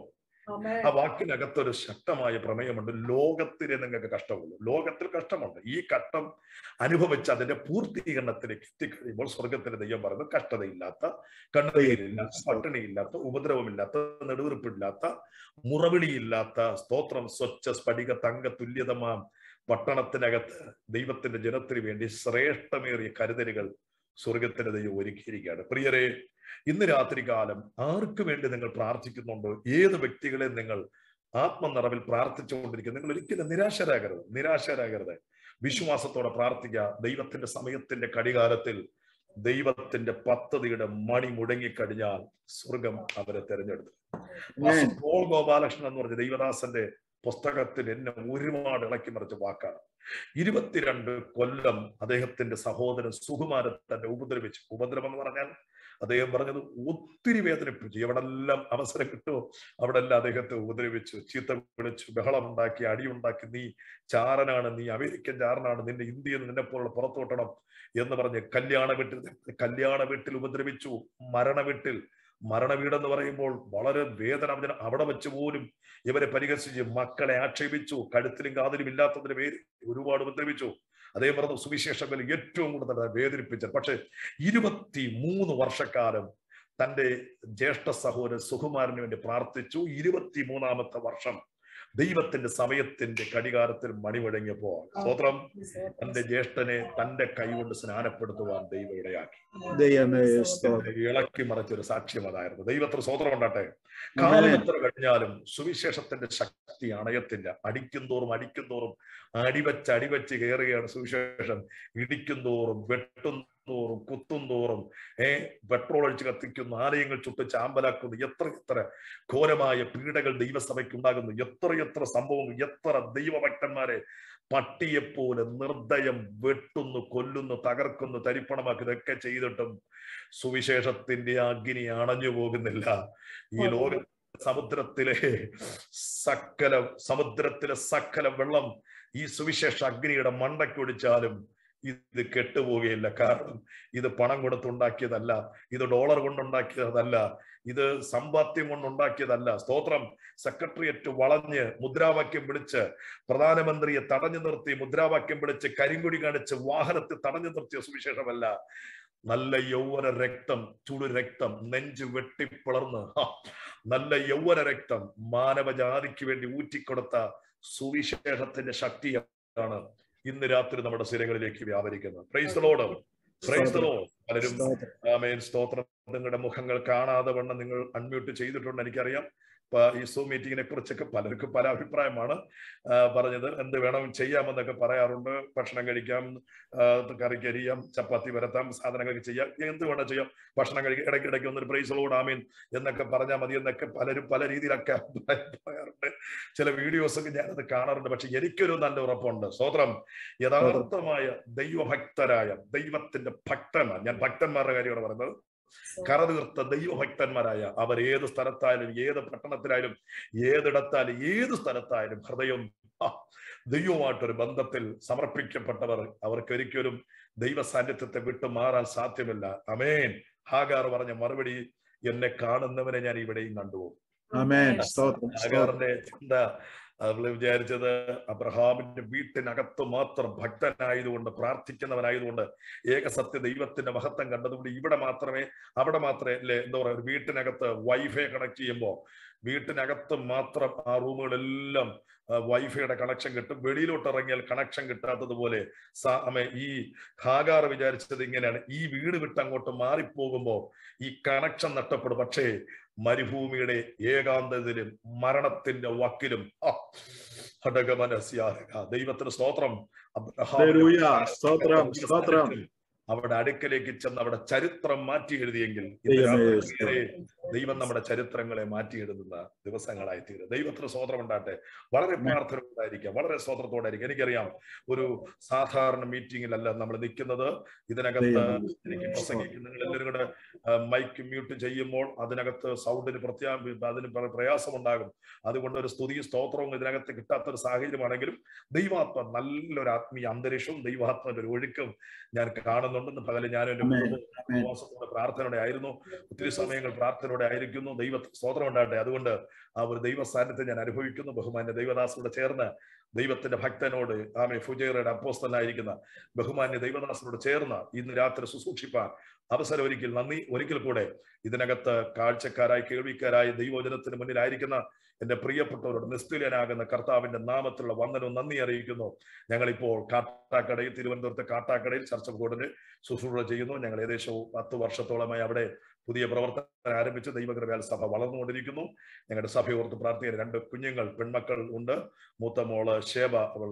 ആ വാക്കിനകത്തൊരു ശക്തമായ പ്രമേയമുണ്ട് ലോകത്തിലെ നിങ്ങൾക്ക് കഷ്ടമുള്ളൂ ലോകത്തിൽ കഷ്ടമുണ്ട് ഈ കഷ്ടം അനുഭവിച്ച് അതിന്റെ പൂർത്തീകരണത്തിലേക്ക് എത്തിക്കഴിയുമ്പോൾ സ്വർഗത്തിലെ ദൈവം പറയുന്നത് കഷ്ടതയില്ലാത്ത കണ്ണുനീരില്ലാത്ത പട്ടിണിയില്ലാത്ത ഉപദ്രവമില്ലാത്ത നെടുവീർപ്പില്ലാത്ത മുറവിളിയില്ലാത്ത സ്തോത്രം സ്വച്ഛ സ്ഫടിക തങ്ക തുല്യതമാം പട്ടണത്തിനകത്ത് ദൈവത്തിന്റെ ജനത്തിന് വേണ്ടി ശ്രേഷ്ഠമേറിയ കരുതലുകൾ സ്വർഗത്തിന്റെ ദൈവം ഒരുക്കിയിരിക്കുകയാണ് പ്രിയരെ ഇന്ന് രാത്രികാലം ആർക്ക് വേണ്ടി നിങ്ങൾ പ്രാർത്ഥിക്കുന്നുണ്ടോ ഏത് വ്യക്തികളെ നിങ്ങൾ ആത്മനിറവിൽ പ്രാർത്ഥിച്ചുകൊണ്ടിരിക്കുന്നു നിങ്ങൾ ഒരിക്കലും നിരാശരാകരുത് നിരാശരാകരുത് വിശ്വാസത്തോടെ പ്രാർത്ഥിക്കുക ദൈവത്തിന്റെ സമയത്തിന്റെ കടികാലത്തിൽ ദൈവത്തിന്റെ പദ്ധതിയുടെ മണി മുടങ്ങിക്കഴിഞ്ഞാൽ സ്വർഗം അവരെ തെരഞ്ഞെടുത്തു ആമേൻ. പോൾ ഗോപാലകൃഷ്ണൻ എന്ന് പറഞ്ഞ ദൈവദാസന്റെ പുസ്തകത്തിൽ എന്നെ ഒരുപാട് ഇളക്കി മറിച്ച വാക്കാണ് ഇരുപത്തിരണ്ട് കൊല്ലം അദ്ദേഹത്തിന്റെ സഹോദരൻ സുകുമാരൻ തന്നെ ഉപദ്രവിച്ചു ഉപദ്രവം എന്ന് പറഞ്ഞാൽ അദ്ദേഹം പറഞ്ഞത് ഒത്തിരി വേദനിപ്പിച്ചു എവിടെല്ലാം അവസരം കിട്ടുമോ അവിടെ എല്ലാം അദ്ദേഹത്തെ ഉപദ്രവിച്ചു ചീത്ത വിളിച്ചു ബഹളമുണ്ടാക്കി അടിയുണ്ടാക്കി നീ ചാരനാണ് നീ അമേരിക്കൻ ചാരനാണ് നിന്റെ ഇന്ത്യയിൽ നിന്നെ പോലുള്ള പുറത്തോട്ടണം എന്ന് പറഞ്ഞ് കല്യാണ വീട്ടിൽ കല്യാണ വീട്ടിൽ ഉപദ്രവിച്ചു മരണ വീട്ടിൽ മരണവീടെന്ന് പറയുമ്പോൾ വളരെ വേദന അതിന് അവിടെ വെച്ച് പോലും ഇവരെ പരിഹസിച്ച് മക്കളെ ആക്ഷേപിച്ചു കഴുത്തിലും കാതിലും ഇല്ലാത്തതിന് പേര് ഒരുപാട് ഉപദ്രവിച്ചു അതേ പറഞ്ഞു സുവിശേഷങ്ങൾ ഏറ്റവും കൂടുതൽ വേദനിപ്പിച്ചത് പക്ഷെ ഇരുപത്തി മൂന്ന് വർഷക്കാലം തന്റെ ജ്യേഷ്ഠ സഹോദരൻ സുകുമാരന് വേണ്ടി പ്രാർത്ഥിച്ചു ഇരുപത്തി മൂന്നാമത്തെ വർഷം ദൈവത്തിന്റെ സമയത്തിന്റെ കടികാരത്തിൽ മണിമുഴങ്ങിയപ്പോ സ്തോത്രം തന്റെ ജ്യേഷ്ഠനെ തന്റെ കൈകൊണ്ട് സ്നാനപ്പെടുത്തുവാൻ ദൈവം ഇടയാക്കി ദൈവമേ സ്തോത്രം. ഇളക്കി മറിച്ചൊരു സാക്ഷ്യം അതായിരുന്നു ദൈവത്തിന് സ്വതന്ത്രം ഉണ്ടാട്ടെ കാലം എത്ര കഴിഞ്ഞാലും സുവിശേഷത്തിന്റെ ശക്തി അണയത്തില്ല അടിക്കും തോറും അടിക്കും തോറും അടിവച്ച് അടിവച്ച് കയറുകയാണ് സുവിശേഷം ഇടിക്കും തോറും വെട്ടും തോറും കുത്തും തോറും ഏ പെട്രോൾ ഒഴിച്ച് കത്തിക്കുന്നു ആലയങ്ങൾ ചുട്ട് ചാമ്പലാക്കുന്നു എത്ര എത്ര ഘോരമായ പീഡകൾ ദൈവസഭയ്ക്ക് ഉണ്ടാകുന്നു എത്ര എത്ര സംഭവങ്ങൾ എത്ര ദൈവഭക്തന്മാരെ പട്ടിയെപ്പോലെ നിർദ്ദയം വെട്ടുന്നു കൊല്ലുന്നു തകർക്കുന്നു തരിപ്പണമാക്കുന്നു ഇതൊക്കെ ചെയ്തിട്ടും സുവിശേഷത്തിന്റെ അഗ്നി അണഞ്ഞു പോകുന്നില്ല ഈ ലോക സമുദ്രത്തിലെ സകല സമുദ്രത്തിലെ സകല വെള്ളം ഈ സുവിശേഷ അഗ്നിയുടെ മണ്ടയ്ക്കൊടിച്ചാലും ഇത് കെട്ടുപോവുകയില്ല കാരണം ഇത് പണം കൊടുത്തുണ്ടാക്കിയതല്ല ഇത് ഡോളർ കൊണ്ടുണ്ടാക്കിയതല്ല ഇത് സമ്പാദ്യം കൊണ്ടുണ്ടാക്കിയതല്ല സ്തോത്രം സെക്രട്ടേറിയറ്റ് വളഞ്ഞ് മുദ്രാവാക്യം വിളിച്ച് പ്രധാനമന്ത്രിയെ തടഞ്ഞു നിർത്തി മുദ്രാവാക്യം വിളിച്ച് കരിങ്കൊടി കാണിച്ച് വാഹനത്തിൽ തടഞ്ഞു നിർത്തിയ സുവിശേഷമല്ല നല്ല യൗവന രക്തം ചുടു രക്തം നെഞ്ച് വെട്ടിപ്പിളർന്ന് ഹാ, നല്ല യൗവന രക്തം മാനവജാതിക്ക് വേണ്ടി ഊറ്റിക്കൊടുത്ത സുവിശേഷത്തിന്റെ ശക്തിയാണ് ഇന്ന് രാത്രി നമ്മുടെ സിരകളിലേക്ക് വ്യാപരിക്കുന്നത് പ്രൈസ് ലോഡ് പ്രൈസ് ലോഡ് പലരും ആമേൻ സ്തോത്രം നിങ്ങളുടെ മുഖങ്ങൾ കാണാതെ വണ്ണം നിങ്ങൾ അൺമ്യൂട്ട് ചെയ്തിട്ടുണ്ട് എനിക്കറിയാം ഇപ്പൊ ഈ സൂം മീറ്റിങ്ങിനെ കുറിച്ചൊക്കെ പലർക്കും പല അഭിപ്രായമാണ് ആ, പറഞ്ഞത് എന്ത് വേണം ചെയ്യാമെന്നൊക്കെ പറയാറുണ്ട് ഭക്ഷണം കഴിക്കാം ആ, കറിക്ക് അരിയാം ചപ്പാത്തി വരത്താം സാധനങ്ങളൊക്കെ ചെയ്യാം എന്ത് വേണം ചെയ്യാം ഭക്ഷണം കഴിക്കാം ഇടയ്ക്ക് ഇടയ്ക്ക് ഒന്നൊരു പ്രൈസലോട് ആമീൻ എന്നൊക്കെ പറഞ്ഞാൽ മതി എന്നൊക്കെ പലരും പല രീതിയിലൊക്കെ അഭിപ്രായം പറയാറുണ്ട് ചില വീഡിയോസ് ഒക്കെ ഞാനത് കാണാറുണ്ട് പക്ഷെ എനിക്കൊരു നല്ല ഉറപ്പുണ്ട് സ്വതന്ത്രം യഥാർത്ഥമായ ദൈവഭക്തരായ ദൈവത്തിന്റെ ഭക്തന്മാർ ഞാൻ ഭക്തന്മാരുടെ കാര്യമാണ് പറയുന്നത് കറതീർത്ത ദൈവഭക്തന്മാരായ അവർ ഏത് സ്ഥലത്തായാലും ഏത് പട്ടണത്തിലായാലും ഏതിടത്തായാലും ഏത് സ്ഥലത്തായാലും ഹൃദയം ആ, ദൈവവുമായിട്ടൊരു ബന്ധത്തിൽ സമർപ്പിക്കപ്പെട്ടവർ അവർക്ക് ഒരിക്കലും ദൈവ സാന്നിധ്യത്തെ വിട്ടു മാറാൻ സാധ്യമല്ല അമേൻ ഹാഗാർ പറഞ്ഞ മറുപടി എന്നെ കാണുന്നവനെ ഞാൻ ഇവിടെയും കണ്ടുപോകും ആമേൻ സ്തോത്രം സ്തോത്രം ഹാഗാറിന്റെ ചിന്ത അവള് വിചാരിച്ചത് അബ്രഹാമിന്റെ വീട്ടിനകത്ത് മാത്രം ഭക്തനായതുകൊണ്ട് പ്രാർത്ഥിക്കുന്നവനായതുകൊണ്ട് ഏകസത്യ ദൈവത്തിന്റെ മഹത്വം കണ്ടതുകൊണ്ട് ഇവിടെ മാത്രമേ അവിടെ മാത്രമേ അല്ലേ എന്താ പറയാ ഒരു വീട്ടിനകത്ത് വൈഫൈ കണക്ട് ചെയ്യുമ്പോൾ വീട്ടിനകത്ത് മാത്രം ആ റൂമുകളെല്ലാം വൈഫൈയുടെ കണക്ഷൻ കിട്ടും വെളിയിലോട്ട് ഇറങ്ങിയാൽ കണക്ഷൻ കിട്ടാത്തതുപോലെ സാ- അമ്മേ, ഈ ഹാഗാർ വിചാരിച്ചത് ഇങ്ങനെയാണ് ഈ വീട് വിട്ട് അങ്ങോട്ട് മാറിപ്പോകുമ്പോ ഈ കണക്ഷൻ നഷ്ടപ്പെടും പക്ഷേ മരുഭൂമിയുടെ ഏകാന്തതയിലും മരണത്തിന്റെ വക്കിലും ആ, ഹടകമനസ്യാഹ. ദൈവത്തിന് സ്തോത്രം അബ്രഹാമിന്റെ ഹല്ലേലൂയ. സ്തോത്രം സ്തോത്രം അവിടെ അടുക്കലേക്ക് ചെന്ന് അവിടെ ചരിത്രം മാറ്റി എഴുതിയെങ്കിൽ ഇന്ന് ദൈവമേ, രാത്രി ദൈവം നമ്മുടെ ചരിത്രങ്ങളെ മാറ്റി എഴുതുന്ന ദിവസങ്ങളായി തീരും ദൈവത്തിന് സ്വതന്ത്രം ഉണ്ടാട്ടെ വളരെ പ്രാർത്ഥന ഉണ്ടായിരിക്കാം വളരെ സ്വതന്ത്രത്തോടെ ആയിരിക്കും എനിക്കറിയാം ഒരു സാധാരണ മീറ്റിംഗിലല്ല നമ്മൾ നിൽക്കുന്നത് ഇതിനകത്ത് ദൈവമേ. എനിക്ക് പ്രസംഗിക്കുന്ന നിങ്ങൾ എല്ലാവരും കൂടെ മൈക്ക് മ്യൂട്ട് ചെയ്യുമ്പോൾ അതിനകത്ത് സൗണ്ടിന് പ്രത്യാ അതിന് പ്ര- പ്രയാസമുണ്ടാകും അതുകൊണ്ട് ഒരു സ്തുതി സ്തോത്രവും ഇതിനകത്ത് കിട്ടാത്ത ഒരു സാഹചര്യമാണെങ്കിലും ദൈവാത്മ നല്ലൊരു ആത്മീയ അന്തരീക്ഷവും ദൈവാത്മന്റെ ഒരു ഒഴുക്കും ഞാൻ കാണുന്നുണ്ടെന്ന് പകല് ഞാനും എന്റെ ആമേൻ. കുടുംബവും ആമേൻ. ഉപവാസത്തോടെ പ്രാർത്ഥനയോടെ ആയിരുന്നു ഒത്തിരി സമയങ്ങൾ പ്രാർത്ഥനയോടെ ആയിരിക്കുന്നു ദൈവ സ്തോത്രം ഉണ്ടാകട്ടെ അതുകൊണ്ട് ആ ഒരു ദൈവ സാന്നിധ്യം ഞാൻ അനുഭവിക്കുന്നു ബഹുമാന്യ ദൈവദാസനോട് ചേർന്ന് ദൈവത്തിന്റെ ഭക്തനോട് ആമെ ഫുജേറയുടെ അപ്പോസ്തലായിരിക്കുന്ന ബഹുമാന്യ ദൈവദാസനോട് ചേർന്ന് ഇന്ന് രാത്രി ശുശ്രൂഷിപ്പാൻ അവസരം ഒരിക്കൽ നന്ദി ഒരിക്കൽ കൂടെ ഇതിനകത്ത് കാഴ്ചക്കാരായി കേൾവിക്കാരായി ദൈവവചനത്തിന് മുന്നിലായിരിക്കുന്ന എന്റെ പ്രിയപ്പെട്ടവരോട് നിസ്തുല്യനാകുന്ന കർത്താവിന്റെ നാമത്തിലുള്ള വന്ദനവും നന്ദി അറിയിക്കുന്നു ഞങ്ങളിപ്പോൾ കാട്ടാക്കടയിൽ തിരുവനന്തപുരത്തെ കാട്ടാക്കടയിൽ ചർച്ച ബോർഡിന് ശുശ്രൂഷ ചെയ്യുന്നു ഞങ്ങൾ ഏകദേശം പത്ത് വർഷത്തോളമായി അവിടെ പുതിയ പ്രവർത്തനം ആരംഭിച്ച് ദൈവകൃപയാൽ സഭ വളർന്നുകൊണ്ടിരിക്കുന്നു ഞങ്ങളുടെ സഭയോർത്ത് പ്രാർത്ഥിക്കുന്ന രണ്ട് കുഞ്ഞുങ്ങൾ പെൺമക്കൾ ഉണ്ട് മൂത്ത മോള് ശേബ അവൾ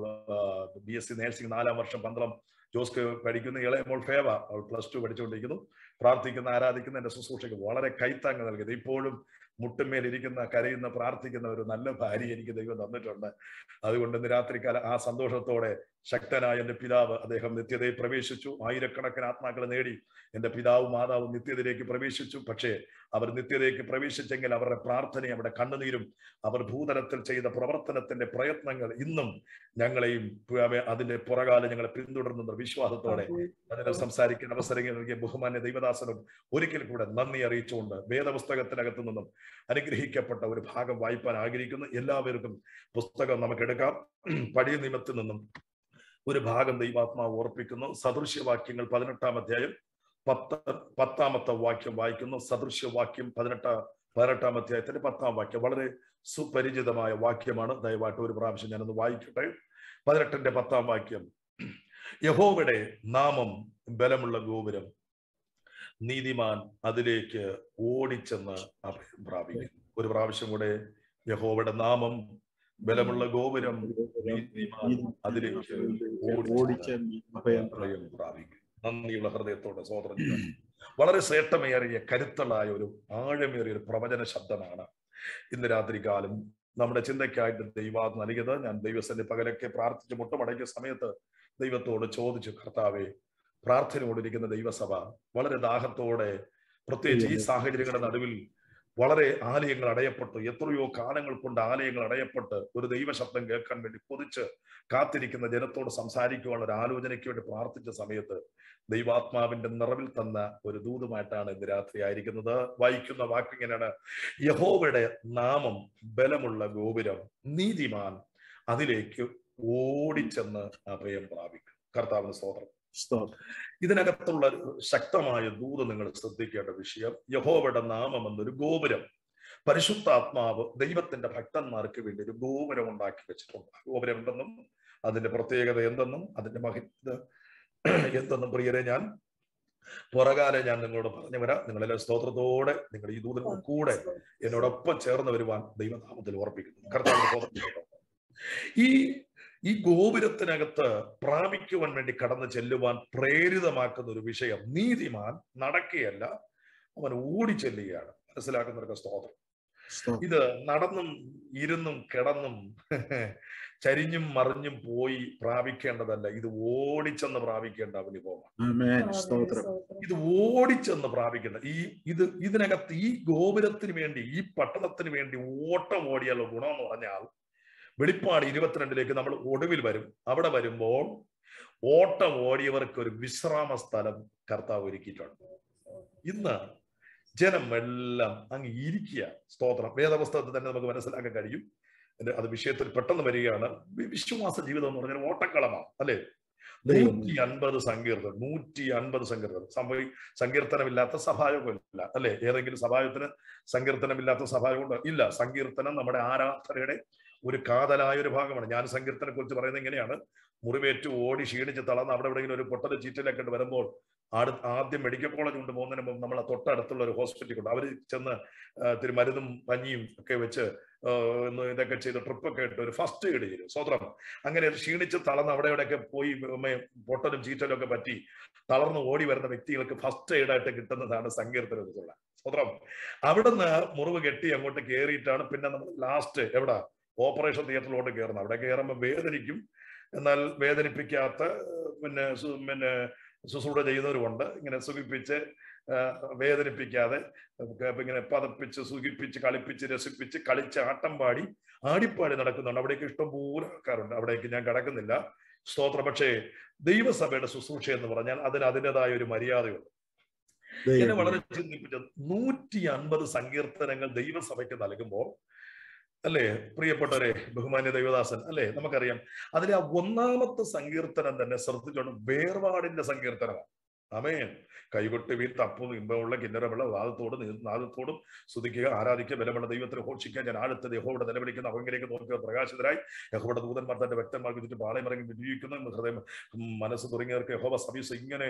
ബി എസ് സി നേഴ്സിംഗ് നാലാം വർഷം പന്തളം ജോസ്ക്ക് പഠിക്കുന്ന ഇളയ മോൾ ഫേവ അവൾ പ്ലസ് ടു പഠിച്ചുകൊണ്ടിരിക്കുന്നു പ്രാർത്ഥിക്കുന്ന ആരാധിക്കുന്ന എന്റെ ശുശ്രൂഷയ്ക്ക് വളരെ കൈത്താങ്ങ് നൽകിയത് ഇപ്പോഴും മുട്ടുമേലിരിക്കുന്ന കരയുന്ന പ്രാർത്ഥിക്കുന്ന ഒരു നല്ല ഭാര്യ എനിക്ക് ദൈവം തന്നിട്ടുണ്ട് അതുകൊണ്ട് ഇന്ന് രാത്രികാലം ആ സന്തോഷത്തോടെ ശക്തനായ എന്റെ പിതാവ് അദ്ദേഹം നിത്യതയിൽ പ്രവേശിച്ചു ആയിരക്കണക്കിന് ആത്മാക്കളെ നേടി എന്റെ പിതാവും മാതാവും നിത്യതയിലേക്ക് പ്രവേശിച്ചു പക്ഷേ അവർ നിത്യതയിലേക്ക് പ്രവേശിച്ചെങ്കിൽ അവരുടെ പ്രാർത്ഥനയും അവരുടെ കണ്ണുനീരും അവർ ഭൂതലത്തിൽ ചെയ്ത പ്രവർത്തനത്തിന്റെ പ്രയത്നങ്ങൾ ഇന്നും ഞങ്ങളെയും പു- അതിന്റെ പുറകാലം ഞങ്ങളെ പിന്തുടരുന്ന വിശ്വാസത്തോടെ അതിനെ സംസാരിക്കാൻ അവസരം നൽകിയ ബഹുമാന്യ ദൈവദാസനും ഒരിക്കൽ കൂടെ നന്ദി അറിയിച്ചുകൊണ്ട് വേദപുസ്തകത്തിനകത്തു നിന്നും അനുഗ്രഹിക്കപ്പെട്ട ഒരു ഭാഗം വായിപ്പാൻ ആഗ്രഹിക്കുന്നു എല്ലാവർക്കും പുസ്തകം നമുക്ക് എടുക്കാം പടിയ നിയമത്തിൽ നിന്നും ഒരു ഭാഗം ദൈവാത്മാവ് ഓർപ്പിക്കുന്നു സദൃശ്യവാക്യങ്ങൾ പതിനെട്ടാം അധ്യായം പത്ത് പത്താമത്തെ വാക്യം വായിക്കുന്നു സദൃശ്യവാക്യം പതിനെട്ടാം പതിനെട്ടാം അധ്യായത്തിന്റെ പത്താം വാക്യം വളരെ സുപരിചിതമായ വാക്യമാണ് ദയവായിട്ട് ഒരു പ്രാവശ്യം ഞാനൊന്ന് വായിക്കട്ടെ പതിനെട്ടിന്റെ പത്താം വാക്യം യഹോവയുടെ നാമം ബലമുള്ള ഗോപുരം നീതിമാൻ അതിലേക്ക് ഓടിച്ചെന്ന് അഭയം പ്രാപിക്കും ഒരു പ്രാവശ്യം കൂടെ യഹോവയുടെ നാമം ബലമുള്ള ഗോപുരം നീതിമാൻ അതിലേക്ക് ഓടിച്ച അഭയം അഭയം പ്രാപിക്കും നന്ദിയുള്ള ഹൃദയത്തോടെ സോദരം ചെയ്യാം. വളരെ ശ്രേഷ്ഠമേറിയ കരുത്തലായ ഒരു ആഴമേറിയ ഒരു പ്രവചന ശബ്ദമാണ് ഇന്ന് രാത്രി കാലം നമ്മുടെ ചിന്തയ്ക്കായിട്ട് ദൈവാത് നൽകിയത് ഞാൻ ദൈവസന്റെ പകലൊക്കെ പ്രാർത്ഥിച്ച് മുട്ടമടക്കിയ സമയത്ത് ദൈവത്തോട് ചോദിച്ചു കർത്താവെ പ്രാർത്ഥനയോടിരിക്കുന്ന ദൈവസഭ വളരെ ദാഹത്തോടെ പ്രത്യേകിച്ച് ഈ സാഹചര്യങ്ങളുടെ നടുവിൽ വളരെ ആലയങ്ങൾ അടയപ്പെട്ടു എത്രയോ കാലങ്ങൾ കൊണ്ട് ആലയങ്ങൾ അടയപ്പെട്ട് ഒരു ദൈവശബ്ദം കേൾക്കാൻ വേണ്ടി കൊതിച്ച് കാത്തിരിക്കുന്ന ജനത്തോട് സംസാരിക്കുവാനുള്ള ഒരു ആലോചനയ്ക്ക് വേണ്ടി പ്രാർത്ഥിച്ച സമയത്ത് ദൈവാത്മാവിന്റെ നിറവിൽ തന്ന ഒരു ദൂതുമായിട്ടാണ് ഇന്ന് രാത്രി ആയിരിക്കുന്നത് വായിക്കുന്ന വാക്കിങ്ങനെയാണ് യഹോവയുടെ നാമം ബലമുള്ള ഗോപുരം നീതിമാൻ അതിലേക്ക് ഓടിച്ചെന്ന് അഭയം പ്രാപിക്കും കർത്താവിന് സ്തോത്രം സ്തോത്രം ഇതിനകത്തുള്ള ഒരു ശക്തമായ ദൂത് നിങ്ങൾ ശ്രദ്ധിക്കേണ്ട വിഷയം യഹോവയുടെ നാമം എന്നൊരു ഗോപുരം പരിശുദ്ധാത്മാവ് ദൈവത്തിന്റെ ഭക്തന്മാർക്ക് വേണ്ടി ഒരു ഗോപുരം ഉണ്ടാക്കി വെച്ചിട്ടുണ്ട് ആ ഗോപുരം എന്തെന്നും അതിന്റെ പ്രത്യേകത എന്തെന്നും അതിന്റെ മഹിത എന്തെന്നും പ്രിയരെ ഞാൻ പുറകാലെ ഞാൻ നിങ്ങളോട് പറഞ്ഞു വരാം നിങ്ങളെല്ലാം സ്തോത്രത്തോടെ നിങ്ങൾ ഈ ദൂതനോട് കൂടെ എന്നോടൊപ്പം ചേർന്ന് വരുവാൻ ദൈവനാമത്തിൽ ഓർപ്പിക്കുന്നു കർത്താവിന്റെ സ്തോത്രം ചെയ്യട്ടെ. ഈ ഈ ഗോപുരത്തിനകത്ത് പ്രാപിക്കുവാൻ വേണ്ടി കടന്നു ചെല്ലുവാൻ പ്രേരിതമാക്കുന്ന ഒരു വിഷയം നീതിമാൻ നടക്കുകയല്ല അവൻ ഓടിച്ചെല്ലുകയാണ് മനസ്സിലാക്കുന്നവർക്ക് സ്തോത്രം സ്തോത്രം ഇത് നടന്നും ഇരുന്നും കിടന്നും ചരിഞ്ഞും മറിഞ്ഞും പോയി പ്രാപിക്കേണ്ടതല്ല ഇത് ഓടിച്ചെന്ന് പ്രാപിക്കേണ്ട അനുഭവമാണ് ആമേൻ സ്തോത്രം ഇത് ഓടിച്ചെന്ന് പ്രാപിക്കുന്ന ഈ ഇത് ഇതിനകത്ത് ഈ ഗോപുരത്തിന് വേണ്ടി ഈ പട്ടണത്തിന് വേണ്ടി ഓട്ടം ഓടിയുള്ള ഗുണം എന്ന് പറഞ്ഞാൽ വെളിപ്പാട് ഇരുപത്തിരണ്ടിലേക്ക് നമ്മൾ ഒടുവിൽ വരും അവിടെ വരുമ്പോൾ ഓട്ടം ഓടിയവർക്ക് ഒരു വിശ്രാമ സ്ഥലം കർത്താവ് ഒരുക്കിയിട്ടുണ്ട് ഇന്ന് ജനം എല്ലാം അങ്ങ് ഇരിക്കുക സ്തോത്രം വേദപുസ്തകത്തിൽ തന്നെ നമുക്ക് മനസ്സിലാക്കാൻ കഴിയും എന്റെ അത് വിഷയത്തിൽ പെട്ടെന്ന് വരികയാണ് വി- വിശ്വാസ ജീവിതം എന്ന് പറഞ്ഞാൽ ഓട്ടക്കളമാണ് അല്ലെ ദൈവം. നൂറ്റി അൻപത് സങ്കീർത്തനം നൂറ്റി അൻപത് സങ്കീർത്തനം സംഭവി സങ്കീർത്തനമില്ലാത്ത സഭായോഗമില്ല അല്ലെ ഏതെങ്കിലും സഭായോഗത്തിന് സങ്കീർത്തനമില്ലാത്ത സഭായോഗമുണ്ടോ ഇല്ല സങ്കീർത്തനം നമ്മുടെ ആരാധനയുടെ ഒരു കാതലായ ഒരു ഭാഗമാണ് ഞാൻ സങ്കീർത്തനെ കുറിച്ച് പറയുന്നത് ഇങ്ങനെയാണ് മുറിവേറ്റ് ഓടി ക്ഷീണിച്ച് തളർന്ന് അവിടെ എവിടെയെങ്കിലും ഒരു പൊട്ടൽ ചീറ്റലൊക്കെ ഇട്ട് വരുമ്പോൾ അടു ആദ്യം മെഡിക്കൽ കോളേജ് കൊണ്ട് പോകുന്നതിന് മുമ്പ് നമ്മളെ തൊട്ടടുത്തുള്ള ഒരു ഹോസ്പിറ്റൽ കൊണ്ട് അവർ ചെന്ന് ആ, ഇത്തിരി മരുന്നും പഞ്ഞിയും ഒക്കെ വെച്ച് ആ, ഒന്ന് ഇതൊക്കെ ചെയ്ത് ട്രിപ്പൊക്കെ ഇട്ട് ഒരു ഫസ്റ്റ് എയ്ഡ് ചെയ്തു സ്വത്രം അങ്ങനെ ക്ഷീണിച്ച് തളർന്ന് അവിടെ ഇവിടെയൊക്കെ പോയി ഉമ്മ പൊട്ടലും ചീറ്റലും ഒക്കെ പറ്റി തളർന്ന് ഓടി വരുന്ന വ്യക്തികൾക്ക് ഫസ്റ്റ് എയ്ഡ് ആയിട്ട് കിട്ടുന്നതാണ് സങ്കീർത്തനത്തിലുള്ള സ്വത്രം അവിടുന്ന് മുറിവ് കെട്ടി അങ്ങോട്ട് കയറിയിട്ടാണ് പിന്നെ നമ്മൾ ലാസ്റ്റ് എവിടെ ഓപ്പറേഷൻ തിയേറ്ററിലോട്ട് കയറുന്നത് അവിടെ കയറുമ്പോൾ വേദനിക്കും എന്നാൽ വേദനിപ്പിക്കാത്ത ഏഹ്, പിന്നെ സു- പിന്നെ ശുശ്രൂഷ ചെയ്യുന്നവരുമുണ്ട് ഇങ്ങനെ സുഖിപ്പിച്ച് ആഹ്, വേദനിപ്പിക്കാതെ നമുക്ക് ഇപ്പൊ ഇങ്ങനെ പതപ്പിച്ച് സുഖിപ്പിച്ച് കളിപ്പിച്ച് രസിപ്പിച്ച് കളിച്ച് ആട്ടം പാടി ആടിപ്പാടി നടക്കുന്നുണ്ട് അവിടേക്ക് ഇഷ്ടംപോലെ ആൾക്കാരുണ്ട് അവിടേക്ക് ഞാൻ കടക്കുന്നില്ല സ്തോത്രം പക്ഷേ ദൈവസഭയുടെ ശുശ്രൂഷ എന്ന് പറഞ്ഞാൽ അതിന് അതിൻ്റെതായ ഒരു മര്യാദയുണ്ട് എന്നെ ദൈവം. വളരെ ചിന്തിപ്പിച്ചത് നൂറ്റി അൻപത് സങ്കീർത്തനങ്ങൾ ദൈവസഭയ്ക്ക് നൽകുമ്പോൾ അല്ലേ പ്രിയപ്പെട്ടവരെ ബഹുമാന്യ ദൈവദാസൻ അല്ലേ നമുക്കറിയാം അതിലെ ആ ഒന്നാമത്തെ സങ്കീർത്തനം തന്നെ ശ്രദ്ധിച്ചോണ്ട് വേർപാടിന്റെ സങ്കീർത്തനമാണ് അമേൻ കൈകൊട്ടി വീർ തപ്പും ഇമ്പമുള്ള കിന്നരമുള്ള വാദത്തോടും നാദത്തോടും സ്തുതിക്കുക ആരാധിക്കുക ബലമുള്ള ദൈവത്തിന് ഘോഷിക്കുക ഞാൻ ആഴത്തത് യഹോയുടെ നിലവിളിക്കുന്ന അവങ്കിലേക്ക് നോക്കുക പ്രകാശിതരായി യഹോയുടെ ദൂതന്മാർ തന്റെ വ്യക്തന്മാർക്ക് ചുറ്റും പാളയമിറങ്ങി വിജയിക്കുന്ന ഹൃദയം ഉം, മനസ്സ് തുടങ്ങിയവർക്ക് യഹോവ സമീസ് ഇങ്ങനെ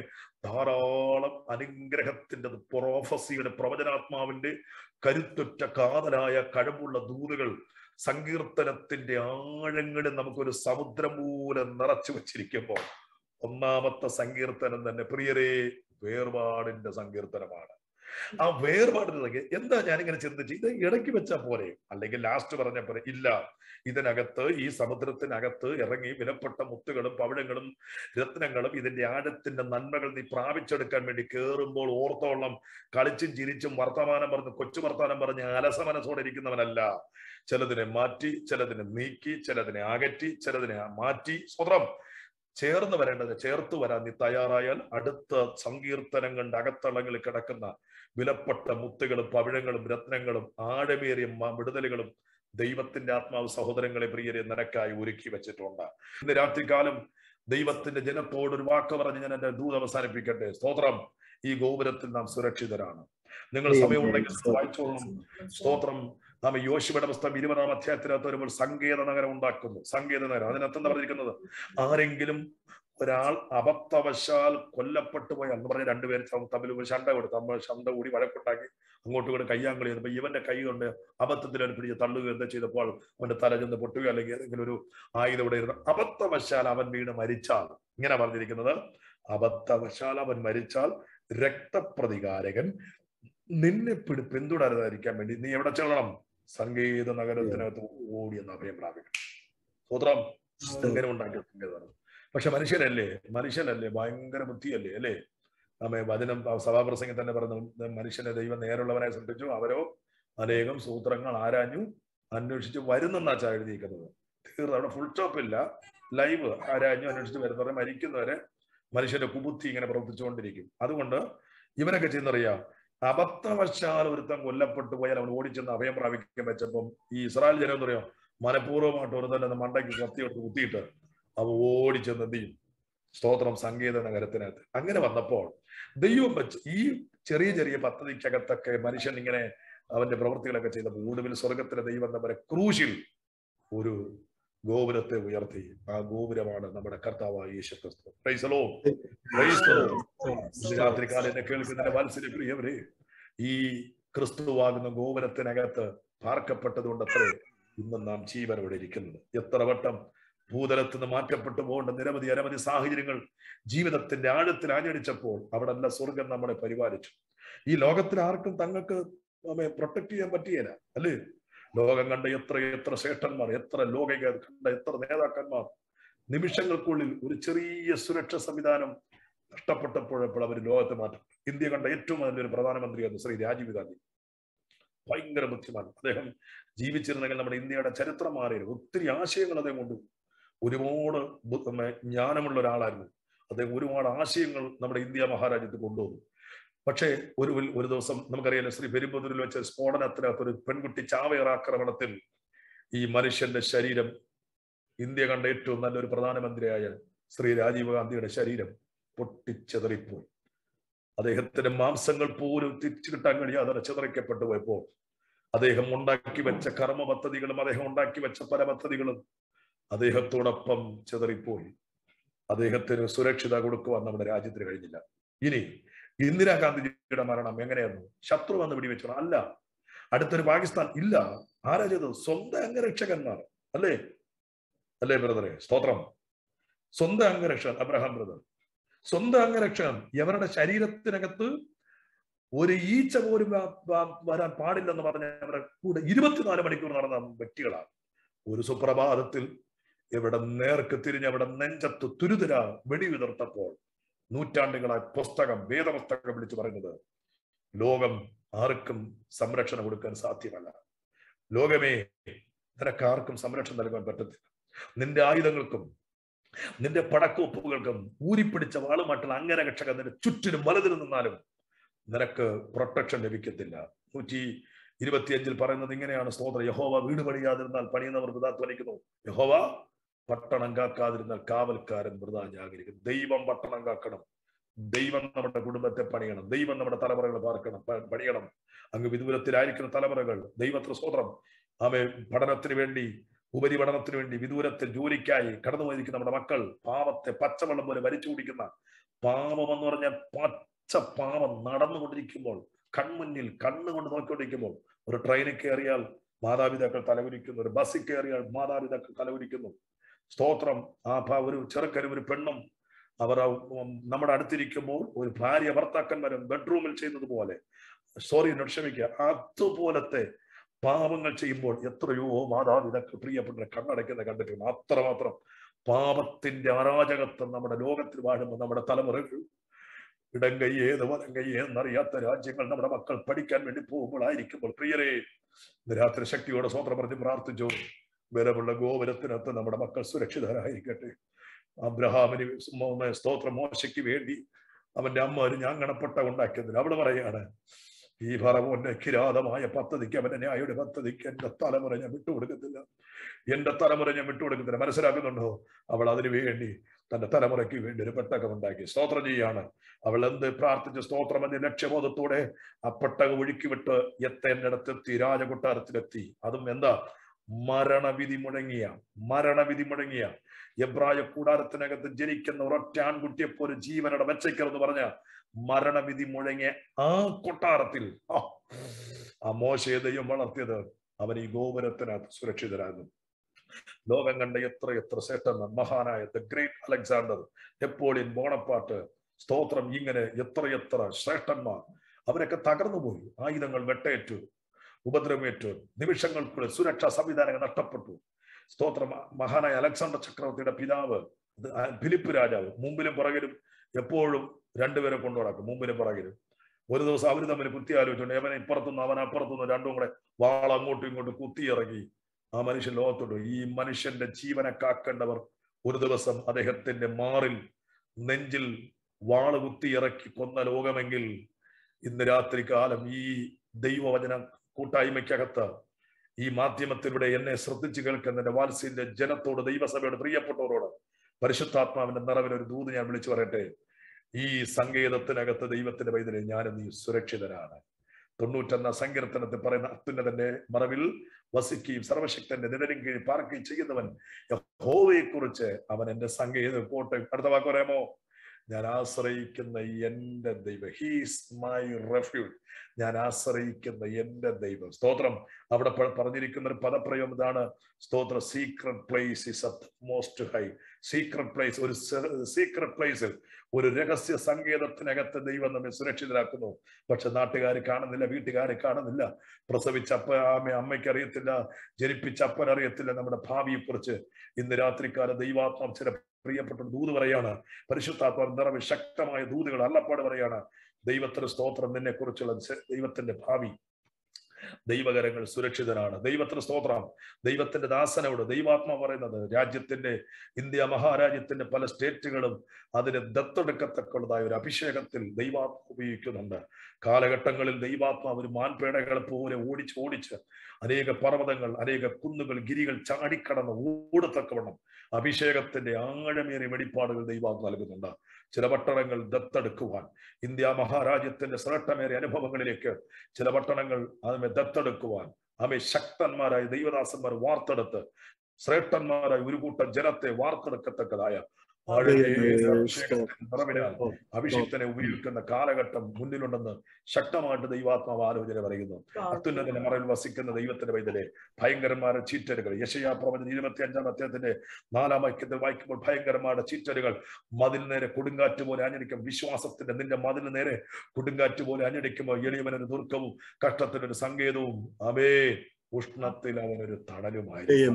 ധാരാളം അനുഗ്രഹത്തിന്റെ പ്രൊഫസിയുടെ പ്രവചനാത്മാവിന്റെ കരുത്തുറ്റ കാതലായ കഴിവുള്ള ദൂതുകൾ സങ്കീർത്തനത്തിന്റെ ആഴങ്ങളിൽ നമുക്കൊരു സമുദ്രം പോലെ നിറച്ചു വച്ചിരിക്കുമ്പോൾ ഒന്നാമത്തെ സങ്കീർത്തനം തന്നെ പ്രിയരേ വേർപാടിന്റെ സങ്കീർത്തനമാണ് ആ വേർപാടിന്റെ സംഖ്യ എന്താ ഞാനിങ്ങനെ ചിന്തിച്ച് ഇത് ഇടയ്ക്ക് വെച്ചാ പോരെ അല്ലെങ്കിൽ ലാസ്റ്റ് പറഞ്ഞ പോലെ ഇല്ല ഇതിനകത്ത് ഈ സമുദ്രത്തിനകത്ത് ഇറങ്ങി വിലപ്പെട്ട മുത്തുകളും പവിഴങ്ങളും രത്നങ്ങളും ഇതിന്റെ ആഴത്തിന്റെ നന്മകൾ നീ പ്രാപിച്ചെടുക്കാൻ വേണ്ടി കയറുമ്പോൾ ഓർത്തോളം കളിച്ചും ചിരിച്ചും വർത്തമാനം പറഞ്ഞ് കൊച്ചു വർത്തമാനം പറഞ്ഞ് അലസമനസോടെ ഇരിക്കുന്നവനല്ല ചിലതിനെ മാറ്റി ചിലതിനെ നീക്കി ചിലതിനെ അകറ്റി ചിലതിനെ മാറ്റി സ്വതം ചേർന്ന് വരേണ്ടത് ചേർത്ത് വരാൻ നീ തയ്യാറായാൽ അടുത്ത സങ്കീർത്തനങ്ങളുടെ അകത്തളങ്ങളിൽ കിടക്കുന്ന വിലപ്പെട്ട മുത്തുകളും പവിഴങ്ങളും രത്നങ്ങളും ആഴമേറിയ മ- വിടുതലുകളും ദൈവത്തിന്റെ ആത്മാവ് സഹോദരങ്ങളെ പ്രിയരെ നിനക്കായി ഒരുക്കി വെച്ചിട്ടുണ്ട് ഇന്ന് രാത്രികാലം ദൈവത്തിന്റെ ജനത്തോട് ഒരു വാക്ക് പറഞ്ഞ് ഞാൻ എന്റെ ദൂത് അവസാനിപ്പിക്കട്ടെ സ്തോത്രം ഈ ഗോപുരത്തിൽ നാം സുരക്ഷിതരാണ് നിങ്ങൾ സമയമുണ്ടെങ്കിൽ വായിച്ചോളും സ്തോത്രം നാം യോശുവയുടെ പുസ്തകം ഇരുപതാം അധ്യായത്തിനകത്ത് വരുമ്പോൾ സങ്കേത നഗരം ഉണ്ടാക്കുന്നു സങ്കേത നഗരം അതിനകത്ത് എന്താ പറഞ്ഞിരിക്കുന്നത് ആരെങ്കിലും ഒരാൾ അബദ്ധവശാൽ കൊല്ലപ്പെട്ടു പോയാൽ എന്ന് പറഞ്ഞ രണ്ടുപേരും തം- തമ്മിൽ ഒരു ശണ്ട കൊടുത്തു നമ്മൾ ശണ്ട കൂടി വഴക്കുണ്ടാക്കി അങ്ങോട്ടും ഇങ്ങോട്ടും കയ്യാങ്കളി ചെയ്തപ്പോൾ ഇവന്റെ കൈ കൊണ്ട് അബദ്ധത്തിൽ അവൻ പിടിച്ച് തള്ളുക എന്താ ചെയ്തപ്പോൾ അവന്റെ തല ചെന്ന് പൊട്ടുകയോ അല്ലെങ്കിൽ ഏതെങ്കിലും ഒരു ആയുധം ഇവിടെ ഇരുന്ന് അബദ്ധവശാൽ അവൻ വീണ് മരിച്ചാൽ ഇങ്ങനെ പറഞ്ഞിരിക്കുന്നത് അബദ്ധവശാൽ അവൻ മരിച്ചാൽ രക്തപ്രതികാരകൻ നിന്നെ പിടി പിന്തുടരാതിരിക്കാൻ വേണ്ടി നീ എവിടെ ചെല്ലണം സംഗീത നഗരത്തിനകത്ത് ഓടി എന്ന് അഭയം പ്രാപിക്കണം സ്വത്രം അങ്ങനെ ഉണ്ടാക്കിയ സംഗീതമാണ് പക്ഷെ മനുഷ്യരല്ലേ മനുഷ്യനല്ലേ ഭയങ്കര ബുദ്ധിയല്ലേ അല്ലേ നമ്മെ വചനം സഭാപ്രസംഗം തന്നെ പറഞ്ഞു മനുഷ്യനെ ദൈവം നേരുള്ളവനായി സൃഷ്ടിച്ചു അവരോ അനേകം സൂത്രങ്ങൾ ആരാഞ്ഞു അന്വേഷിച്ച് വരുന്നെന്നാ ചാ എഴുതിയിരിക്കുന്നത് തീർന്നു അവിടെ ഫുൾ സ്റ്റോപ്പ് ഇല്ല ലൈവ് ആരാഞ്ഞു അന്വേഷിച്ച് വരുന്നവരെ മരിക്കുന്നവരെ മനുഷ്യന്റെ കുബുദ്ധി ഇങ്ങനെ പ്രവർത്തിച്ചുകൊണ്ടിരിക്കും അതുകൊണ്ട് ഇവനൊക്കെ ചെയ്യുന്നറിയാം അബദ്ധവശാൽ ഒരുത്തൻ കൊല്ലപ്പെട്ടു പോയാൽ അവൻ ഓടിച്ചെന്ന് അഭയം പ്രാപിക്കാൻ വെച്ചപ്പം ഈ ഇസ്രായേൽ ജനം എന്ന് പറയാം മനഃപൂർവ്വമായിട്ട് ഒരു തന്നെ മണ്ടയ്ക്ക് കത്തിയെടുത്ത് കുത്തിയിട്ട് അവ ഓടിച്ചെന്ന് എന്ത് ചെയ്യും സ്തോത്രം സംഗീത നഗരത്തിനകത്ത് അങ്ങനെ വന്നപ്പോൾ ദൈവം വെച്ച് ഈ ചെറിയ ചെറിയ പദ്ധതിക്കകത്തൊക്കെ മനുഷ്യൻ ഇങ്ങനെ അവന്റെ പ്രവൃത്തികളൊക്കെ ചെയ്തപ്പോൾ ഒടുവിൽ സ്വർഗത്തിലെ ദൈവം നമ്മുടെ ക്രൂശിൽ ഒരു ഗോപുരത്തെ ഉയർത്തി ആ ഗോപുരമാണ് നമ്മുടെ കർത്താവായ യേശു ക്രിസ്തു Praise the Lord. Praise the Lord. ഇന്ന് രാത്രികാലം എന്നെ കേൾക്കുന്നതിന്റെ വാത്സല്യ പ്രിയവരെ ഈ ക്രിസ്തുവാകുന്ന ഗോപുരത്തിനകത്ത് പാർക്കപ്പെട്ടതുകൊണ്ട് അത്രേ ഇന്ന് നാം ജീവനോടെ ഇരിക്കുന്നത് എത്ര വട്ടം ഭൂതലത്തിൽ നിന്ന് മാറ്റപ്പെട്ടു പോകേണ്ട നിരവധി അനവധി സാഹചര്യങ്ങൾ ജീവിതത്തിന്റെ ആഴത്തിൽ ആഞ്ഞടിച്ചപ്പോൾ അവിടെ അല്ല സ്വർഗം നമ്മളെ പരിപാലിച്ചു ഈ ലോകത്തിൽ ആർക്കും തങ്ങൾക്ക് നമ്മെ പ്രൊട്ടക്ട് ചെയ്യാൻ പറ്റിയല്ല അല്ലേ ലോകം കണ്ട എത്ര എത്ര ശ്രേഷ്ഠന്മാർ എത്ര ലോകിക കണ്ട എത്ര നേതാക്കന്മാർ നിമിഷങ്ങൾക്കുള്ളിൽ ഒരു ചെറിയ സുരക്ഷ സംവിധാനം നഷ്ടപ്പെട്ടപ്പോഴപ്പോൾ അവർ ലോകത്തെ മാറ്റും ഇന്ത്യ കണ്ട ഏറ്റവും നല്ലൊരു പ്രധാനമന്ത്രിയായിരുന്നു ശ്രീ രാജീവ് ഗാന്ധി ഭയങ്കര ബുദ്ധിമാൻ അദ്ദേഹം ജീവിച്ചിരുന്നെങ്കിൽ നമ്മുടെ ഇന്ത്യയുടെ ചരിത്രം മാറിയിരുന്നു ഒത്തിരി ആശയങ്ങൾ അദ്ദേഹം കൊണ്ടു ഒരുപാട് ബു- ഉം, ജ്ഞാനമുള്ള ഒരാളായിരുന്നു അദ്ദേഹം ഒരുപാട് ആശയങ്ങൾ നമ്മുടെ ഇന്ത്യ മഹാരാജ്യത്ത് കൊണ്ടുവന്നു പക്ഷേ ഒരു ഒരു ദിവസം നമുക്കറിയാലോ ശ്രീ പെരുമ്പതൂരിൽ വെച്ച സ്ഫോടനത്തിനകത്ത് ഒരു പെൺകുട്ടി ചാവേറാക്രമണത്തിൽ ഈ മനുഷ്യന്റെ ശരീരം ഇന്ത്യ കണ്ട ഏറ്റവും നല്ലൊരു പ്രധാനമന്ത്രിയായ ശ്രീ രാജീവ് ഗാന്ധിയുടെ ശരീരം പൊട്ടിച്ചെതറിപ്പോയി അദ്ദേഹത്തിന്റെ മാംസങ്ങൾ പോലും തിരിച്ചു കിട്ടാൻ കഴിയാതെ ചിതറിക്കപ്പെട്ടു പോയപ്പോൾ അദ്ദേഹം ഉണ്ടാക്കി വെച്ച കർമ്മ പദ്ധതികളും അദ്ദേഹം ഉണ്ടാക്കി വെച്ച പല പദ്ധതികളും അദ്ദേഹത്തോടൊപ്പം ചിതറിപ്പോയി അദ്ദേഹത്തിന് സുരക്ഷിത കൊടുക്കുവാൻ നമ്മുടെ രാജ്യത്തിന് കഴിഞ്ഞില്ല ഇനി ഇന്ദിരാഗാന്ധിജിയുടെ മരണം എങ്ങനെയായിരുന്നു ശത്രു വന്ന് വെടിവെച്ചു അല്ല അടുത്തൊരു പാകിസ്ഥാൻ ഇല്ല ആരാ ചെയ്തത് സ്വന്തം അംഗരക്ഷകന്മാർ അല്ലേ അല്ലേ ബ്രദറെ സ്തോത്രം സ്വന്തം അംഗരക്ഷകൻ അബ്രഹാം ബ്രദർ സ്വന്തം അംഗരക്ഷകൻ എവരുടെ ശരീരത്തിനകത്ത് ഒരു ഈച്ച പോലും വ- വ- വരാൻ പാടില്ലെന്ന് പറഞ്ഞ അവരുടെ കൂടെ ഇരുപത്തിനാല് മണിക്കൂർ നടന്ന വ്യക്തികളാണ് ഒരു സുപ്രഭാതത്തിൽ ഇവിടെ നേർക്ക് തിരിഞ്ഞ് അവിടെ നെഞ്ചത്ത് തുരുതുര വെടിവിതർത്തപ്പോൾ നൂറ്റാണ്ടുകളായി പുസ്തകം വേദപുസ്തകം വിളിച്ചു പറയുന്നത് ലോകം ആർക്കും സംരക്ഷണം കൊടുക്കാൻ സാധ്യമല്ല ലോകമേ നിനക്ക് ആർക്കും സംരക്ഷണം നൽകാൻ പറ്റത്തില്ല നിന്റെ ആയുധങ്ങൾക്കും നിന്റെ പടക്കോപ്പുകൾക്കും ഊരിപ്പിടിച്ച വാളുമായിട്ടുള്ള അങ്ങനെ രക്ഷകൻ നിന്റെ ചുറ്റിനും വലതിൽ നിന്നാലും നിനക്ക് പ്രൊട്ടക്ഷൻ ലഭിക്കത്തില്ല നൂറ്റി ഇരുപത്തിയഞ്ചിൽ പറയുന്നത് ഇങ്ങനെയാണ് സ്തോത്രം യഹോവ വീട് പണിയാതിരുന്നാൽ പണിയുന്നവർ വൃതാ ധ്വനിക്കുന്നു യഹോവ പട്ടണം കാക്കാതിരുന്നാൽ കാവൽക്കാരൻ വൃതാ ജാഗരിക്കും ദൈവം പട്ടണം കാക്കണം ദൈവം നമ്മുടെ കുടുംബത്തെ പണിയണം ദൈവം നമ്മുടെ തലമുറകൾ പാർക്കണം പ- പണിയണം അങ്ങ് വിദൂരത്തിലായിരിക്കുന്ന തലമുറകൾ ദൈവത്തിന് സ്വതന്ത്രം ആമെ പഠനത്തിന് വേണ്ടി ഉപരിപഠനത്തിന് വേണ്ടി വിദൂരത്തിൽ ജോലിക്കായി കടന്നു പോയിരിക്കുന്ന നമ്മുടെ മക്കൾ പാവത്തെ പച്ചവെള്ളം പോലെ വലിച്ചു കുടിക്കുന്ന പാപം എന്ന് പറഞ്ഞാൽ പച്ച പാപം നടന്നുകൊണ്ടിരിക്കുമ്പോൾ കൺമുന്നിൽ കണ്ണുകൊണ്ട് നോക്കിക്കൊണ്ടിരിക്കുമ്പോൾ ഒരു ട്രെയിനിൽ കയറിയാൽ മാതാപിതാക്കൾ തലകുനിക്കുന്നു ഒരു ബസ്സിൽ കയറിയാൽ മാതാപിതാക്കൾ തലകുനിക്കുന്നു സ്തോത്രം ആ ഭ- ഒരു ചെറുക്കനും ഒരു പെണ്ണും അവർ ആ ഉം നമ്മുടെ അടുത്തിരിക്കുമ്പോൾ ഒരു ഭാര്യ ഭർത്താക്കന്മാരും ബെഡ്റൂമിൽ ചെയ്യുന്നത് പോലെ സോറി എന്നോട് ക്ഷമിക്കുക അതുപോലത്തെ പാപങ്ങൾ ചെയ്യുമ്പോൾ എത്രയോ മാതാപിതാക്കൾ പ്രിയപ്പെട്ട കണ്ണടയ്ക്കുന്ന കണ്ടിട്ടുണ്ട് അത്രമാത്രം പാപത്തിന്റെ അരാജകത്വം നമ്മുടെ ലോകത്തിൽ വാഴുമ്പോൾ നമ്മുടെ തലമുറകൾ ഇടം കൈ ഏത് വലം കൈ എന്നറിയാത്ത രാജ്യങ്ങൾ നമ്മുടെ മക്കൾ പഠിക്കാൻ വേണ്ടി പോകുമ്പോഴായിരിക്കുമ്പോൾ പ്രിയരെ ഇന്ന് രാത്രി ശക്തിയോടെ സ്വന്തം പറഞ്ഞ് പ്രാർത്ഥിച്ചു ബലമുള്ള ഗോപുരത്തിനകത്ത് നമ്മുടെ മക്കൾ സുരക്ഷിതരായിരിക്കട്ടെ അബ്രഹാമിന് മോ- സ്തോത്രം മോശയ്ക്ക് വേണ്ടി അവന്റെ അമ്മ ഒരു ഞാങ്ങണപ്പെട്ട ഉണ്ടാക്കിയതിന് അവള് പറയാണ് ഈ പറവോന്റെ കിരാതമായ പദ്ധതിക്ക് അവന്റെ ന്യായയുടെ പദ്ധതിക്ക് എന്റെ തലമുറ ഞാൻ വിട്ടുകൊടുക്കത്തില്ല എന്റെ തലമുറ ഞാൻ വിട്ടുകൊടുക്കത്തില്ല മനസ്സിലാക്കുന്നുണ്ടോ അവൾ അതിനു വേണ്ടി തന്റെ തലമുറയ്ക്ക് വേണ്ടി ഒരു പെട്ടകം ഉണ്ടാക്കി സ്തോത്രം ചെയ്യാണ് അവൾ എന്ത് പ്രാർത്ഥിച്ച് സ്തോത്രം എന്ന ലക്ഷ്യബോധത്തോടെ ആ പെട്ടകം ഒഴുക്കി വിട്ട് എത്തേണ്ടിടത്തെത്തി രാജകൊട്ടാരത്തിലെത്തി അതും എന്താ മരണവിധി മുഴങ്ങിയ മരണവിധി മുഴങ്ങിയ എബ്രായ കൂടാരത്തിനകത്ത് ജനിക്കുന്ന ഒരൊറ്റ ആൺകുട്ടിയെ പോലെ ജീവനോടെ വെച്ചേക്കരുന്ന് പറഞ്ഞ മരണവിധി മുഴങ്ങിയ ആ കൊട്ടാരത്തിൽ ആ, ആ മോശയെ ദൈവം വളർത്തിയത് അവൻ ഈ ഗോപുരത്തിനകത്ത് സുരക്ഷിതരാകും ലോകം കണ്ട എത്ര എത്ര ശ്രേഷ്ഠന്മാർ മഹാനായ the great Alexander Napoleon Bonaparte സ്തോത്രം ഇങ്ങനെ എത്രയെത്ര ശ്രേഷ്ഠന്മാർ അവരൊക്കെ തകർന്നുപോയി ആയുധങ്ങൾ വെട്ടേറ്റു ഉപദ്രവമേറ്റു നിമിഷങ്ങൾക്കുള്ളിൽ സുരക്ഷാ സംവിധാനങ്ങൾ നഷ്ടപ്പെട്ടു സ്തോത്രം മഹാനായ അലക്സാണ്ടർ ചക്രവർത്തിയുടെ പിതാവ് ഇത് ആ ഫിലിപ്പ് രാജാവ് മുമ്പിലും പുറകിലും എപ്പോഴും രണ്ടുപേരെ കൊണ്ടു നടക്കും മുമ്പിലും പുറകിലും ഒരു ദിവസം അവർ തമ്മിൽ കുത്തി ആലോചിച്ചുകൊണ്ട് അവനെ ഇപ്പുറത്തുനിന്ന് അവൻ അപ്പുറത്തുനിന്ന് രണ്ടും കൂടെ വാൾ അങ്ങോട്ടും ഇങ്ങോട്ടും കുത്തി ഇറങ്ങി ആ മനുഷ്യൻ ലോകത്തോട്ട് ഈ മനുഷ്യന്റെ ജീവനെ കാക്കേണ്ടവർ ഒരു ദിവസം അദ്ദേഹത്തിന്റെ മാറിൽ നെഞ്ചിൽ വാള് കുത്തി ഇറക്കി കൊന്ന ലോകമെങ്കിൽ ഇന്ന് രാത്രി കാലം ഈ ദൈവവചന കൂട്ടായ്മയ്ക്കകത്ത് ഈ മാധ്യമത്തിലൂടെ എന്നെ ശ്രദ്ധിച്ചു കേൾക്കുന്ന എന്റെ വാത്സ്യന്റെ ജനത്തോട് ദൈവസഭയോട് പ്രിയപ്പെട്ടവരോട് പരിശുദ്ധാത്മാവിന്റെ നിറവിൽ ഒരു ദൂത് ഞാൻ വിളിച്ചു പറയട്ടെ ഈ സങ്കേതത്തിനകത്ത് ദൈവത്തിന്റെ വൈദ്യുതി ഞാനും നീ സുരക്ഷിതരാണ് തൊണ്ണൂറ്റൊന്ന സങ്കീർത്തനത്തിൽ പറയുന്ന അത്യുന്നതന്റെ മറവിൽ വസിക്കുകയും സർവശക്തന്റെ നിഴലും കീഴിൽ പാർക്കുകയും ചെയ്യുന്നവൻ യഹോവയെ കുറിച്ച് അവൻ എന്റെ സങ്കേത കോട്ടയം അടുത്ത വാക്ക് പറയാമോ ഞാൻ ആശ്രയിക്കുന്ന എന്റെ ദൈവം ഹീസ് മൈ റെഫ്യൂജ് ഞാൻ ആശ്രയിക്കുന്ന എന്റെ ദൈവം സ്തോത്രം അവിടെ പ- പറഞ്ഞിരിക്കുന്ന ഒരു പദപ്രയോഗം ഇതാണ് സ്തോത്ര secret place is at most high secret place ഒരു സീക്രട്ട് പ്ലേസിൽ ഒരു രഹസ്യ സങ്കേതത്തിനകത്ത് ദൈവം നമ്മെ സുരക്ഷിതരാക്കുന്നു പക്ഷെ നാട്ടുകാർ കാണുന്നില്ല വീട്ടുകാരെ കാണുന്നില്ല പ്രസവിച്ച അപ്പ അമ്മ അമ്മയ്ക്ക് അറിയത്തില്ല ജനിപ്പിച്ച അപ്പൻ അറിയത്തില്ല നമ്മുടെ ഭാവിയെ കുറിച്ച് ഇന്ന് രാത്രിക്കാല ദൈവാത്മാവ് ചില പ്രിയപ്പെട്ട ദൂത് പറയാണ് പരിശുദ്ധാത്മാവ് നിറവ് ശക്തമായ ദൂതുകൾ അള്ളപ്പാട് പറയാണ് ദൈവത്തിന് സ്തോത്രം നിന്നെ കുറിച്ചുള്ള ദൈവത്തിന്റെ ഭാവി ദൈവകരങ്ങൾ സുരക്ഷിതനാണ് ദൈവത്തിന് സ്തോത്രം ദൈവത്തിന്റെ ദാസനോട് ദൈവാത്മ പറയുന്നത് രാജ്യത്തിന്റെ ഇന്ത്യ മഹാരാജ്യത്തിന്റെ പല സ്റ്റേറ്റുകളും അതിന് ദത്തെടുക്കത്തക്കുള്ളതായ ഒരു അഭിഷേകത്തിൽ ദൈവാത്മ ഉപയോഗിക്കുന്നുണ്ട് കാലഘട്ടങ്ങളിൽ ദൈവാത്മാവ് ഒരു മാൻപേടകളെ പോലെ ഓടിച്ച് ഓടിച്ച് അനേക പർവ്വതങ്ങൾ അനേക കുന്നുകൾ ഗിരികൾ ചാടിക്കടന്ന് ഓടത്തക്കവണ്ണം അഭിഷേകത്തിന്റെ ആഴമേറിയ വെളിപ്പാടുകൾ ദൈവാത്മ നൽകുന്നുണ്ട് ചില പട്ടണങ്ങൾ ദത്തെടുക്കുവാൻ ഇന്ത്യ മഹാരാജ്യത്തിന്റെ ശ്രേഷ്ഠമേറിയ അനുഭവങ്ങളിലേക്ക് ചില പട്ടണങ്ങൾ അതിനെ ദത്തെടുക്കുവാൻ ആമെ ശക്തന്മാരായ ദൈവദാസന്മാർ വാർത്തെടുത്ത് ശ്രേഷ്ഠന്മാരായ ഒരു കൂട്ടം ജനത്തെ വാർത്തെടുക്കത്തക്കതായ ആഴമേറിയ അഭിഷേകത്തിന്റെ നിറവിനാൽ അഭിഷിക്തനെ ഉപയോഗിക്കുന്ന കാലഘട്ടം മുന്നിലുണ്ടെന്ന് ശക്തമായിട്ട് ദൈവാത്മാവ് ആലോചന പറയുന്നു അത്യുന്നതിന്റെ മറയിൽ വസിക്കുന്ന ദൈവത്തിന്റെ വൈദ്യരെ ഭയങ്കരന്മാരുടെ ചീറ്റലുകൾ യശയാ പ്രവചന ഇരുപത്തി അഞ്ചാം അധ്യായത്തിന്റെ നാലാം വാക്യത്തിൽ വായിക്കുമ്പോൾ ഭയങ്കരന്മാരുടെ ചീറ്റലുകൾ മതിൽ നേരെ കൊടുങ്കാറ്റ് പോലെ അഞ്ഞടിക്കും വിശ്വാസത്തിന്റെ നിന്റെ മതിൽ നേരെ കൊടുങ്കാറ്റ് പോലെ അഞ്ഞടിക്കുമ്പോൾ എളിയവനൊരു ദുർക്കവും കഷ്ടത്തിനൊരു സങ്കേതവും അവേ ഉഷ്ണത്തിൽ അവനൊരു തണലുമായിരിക്കും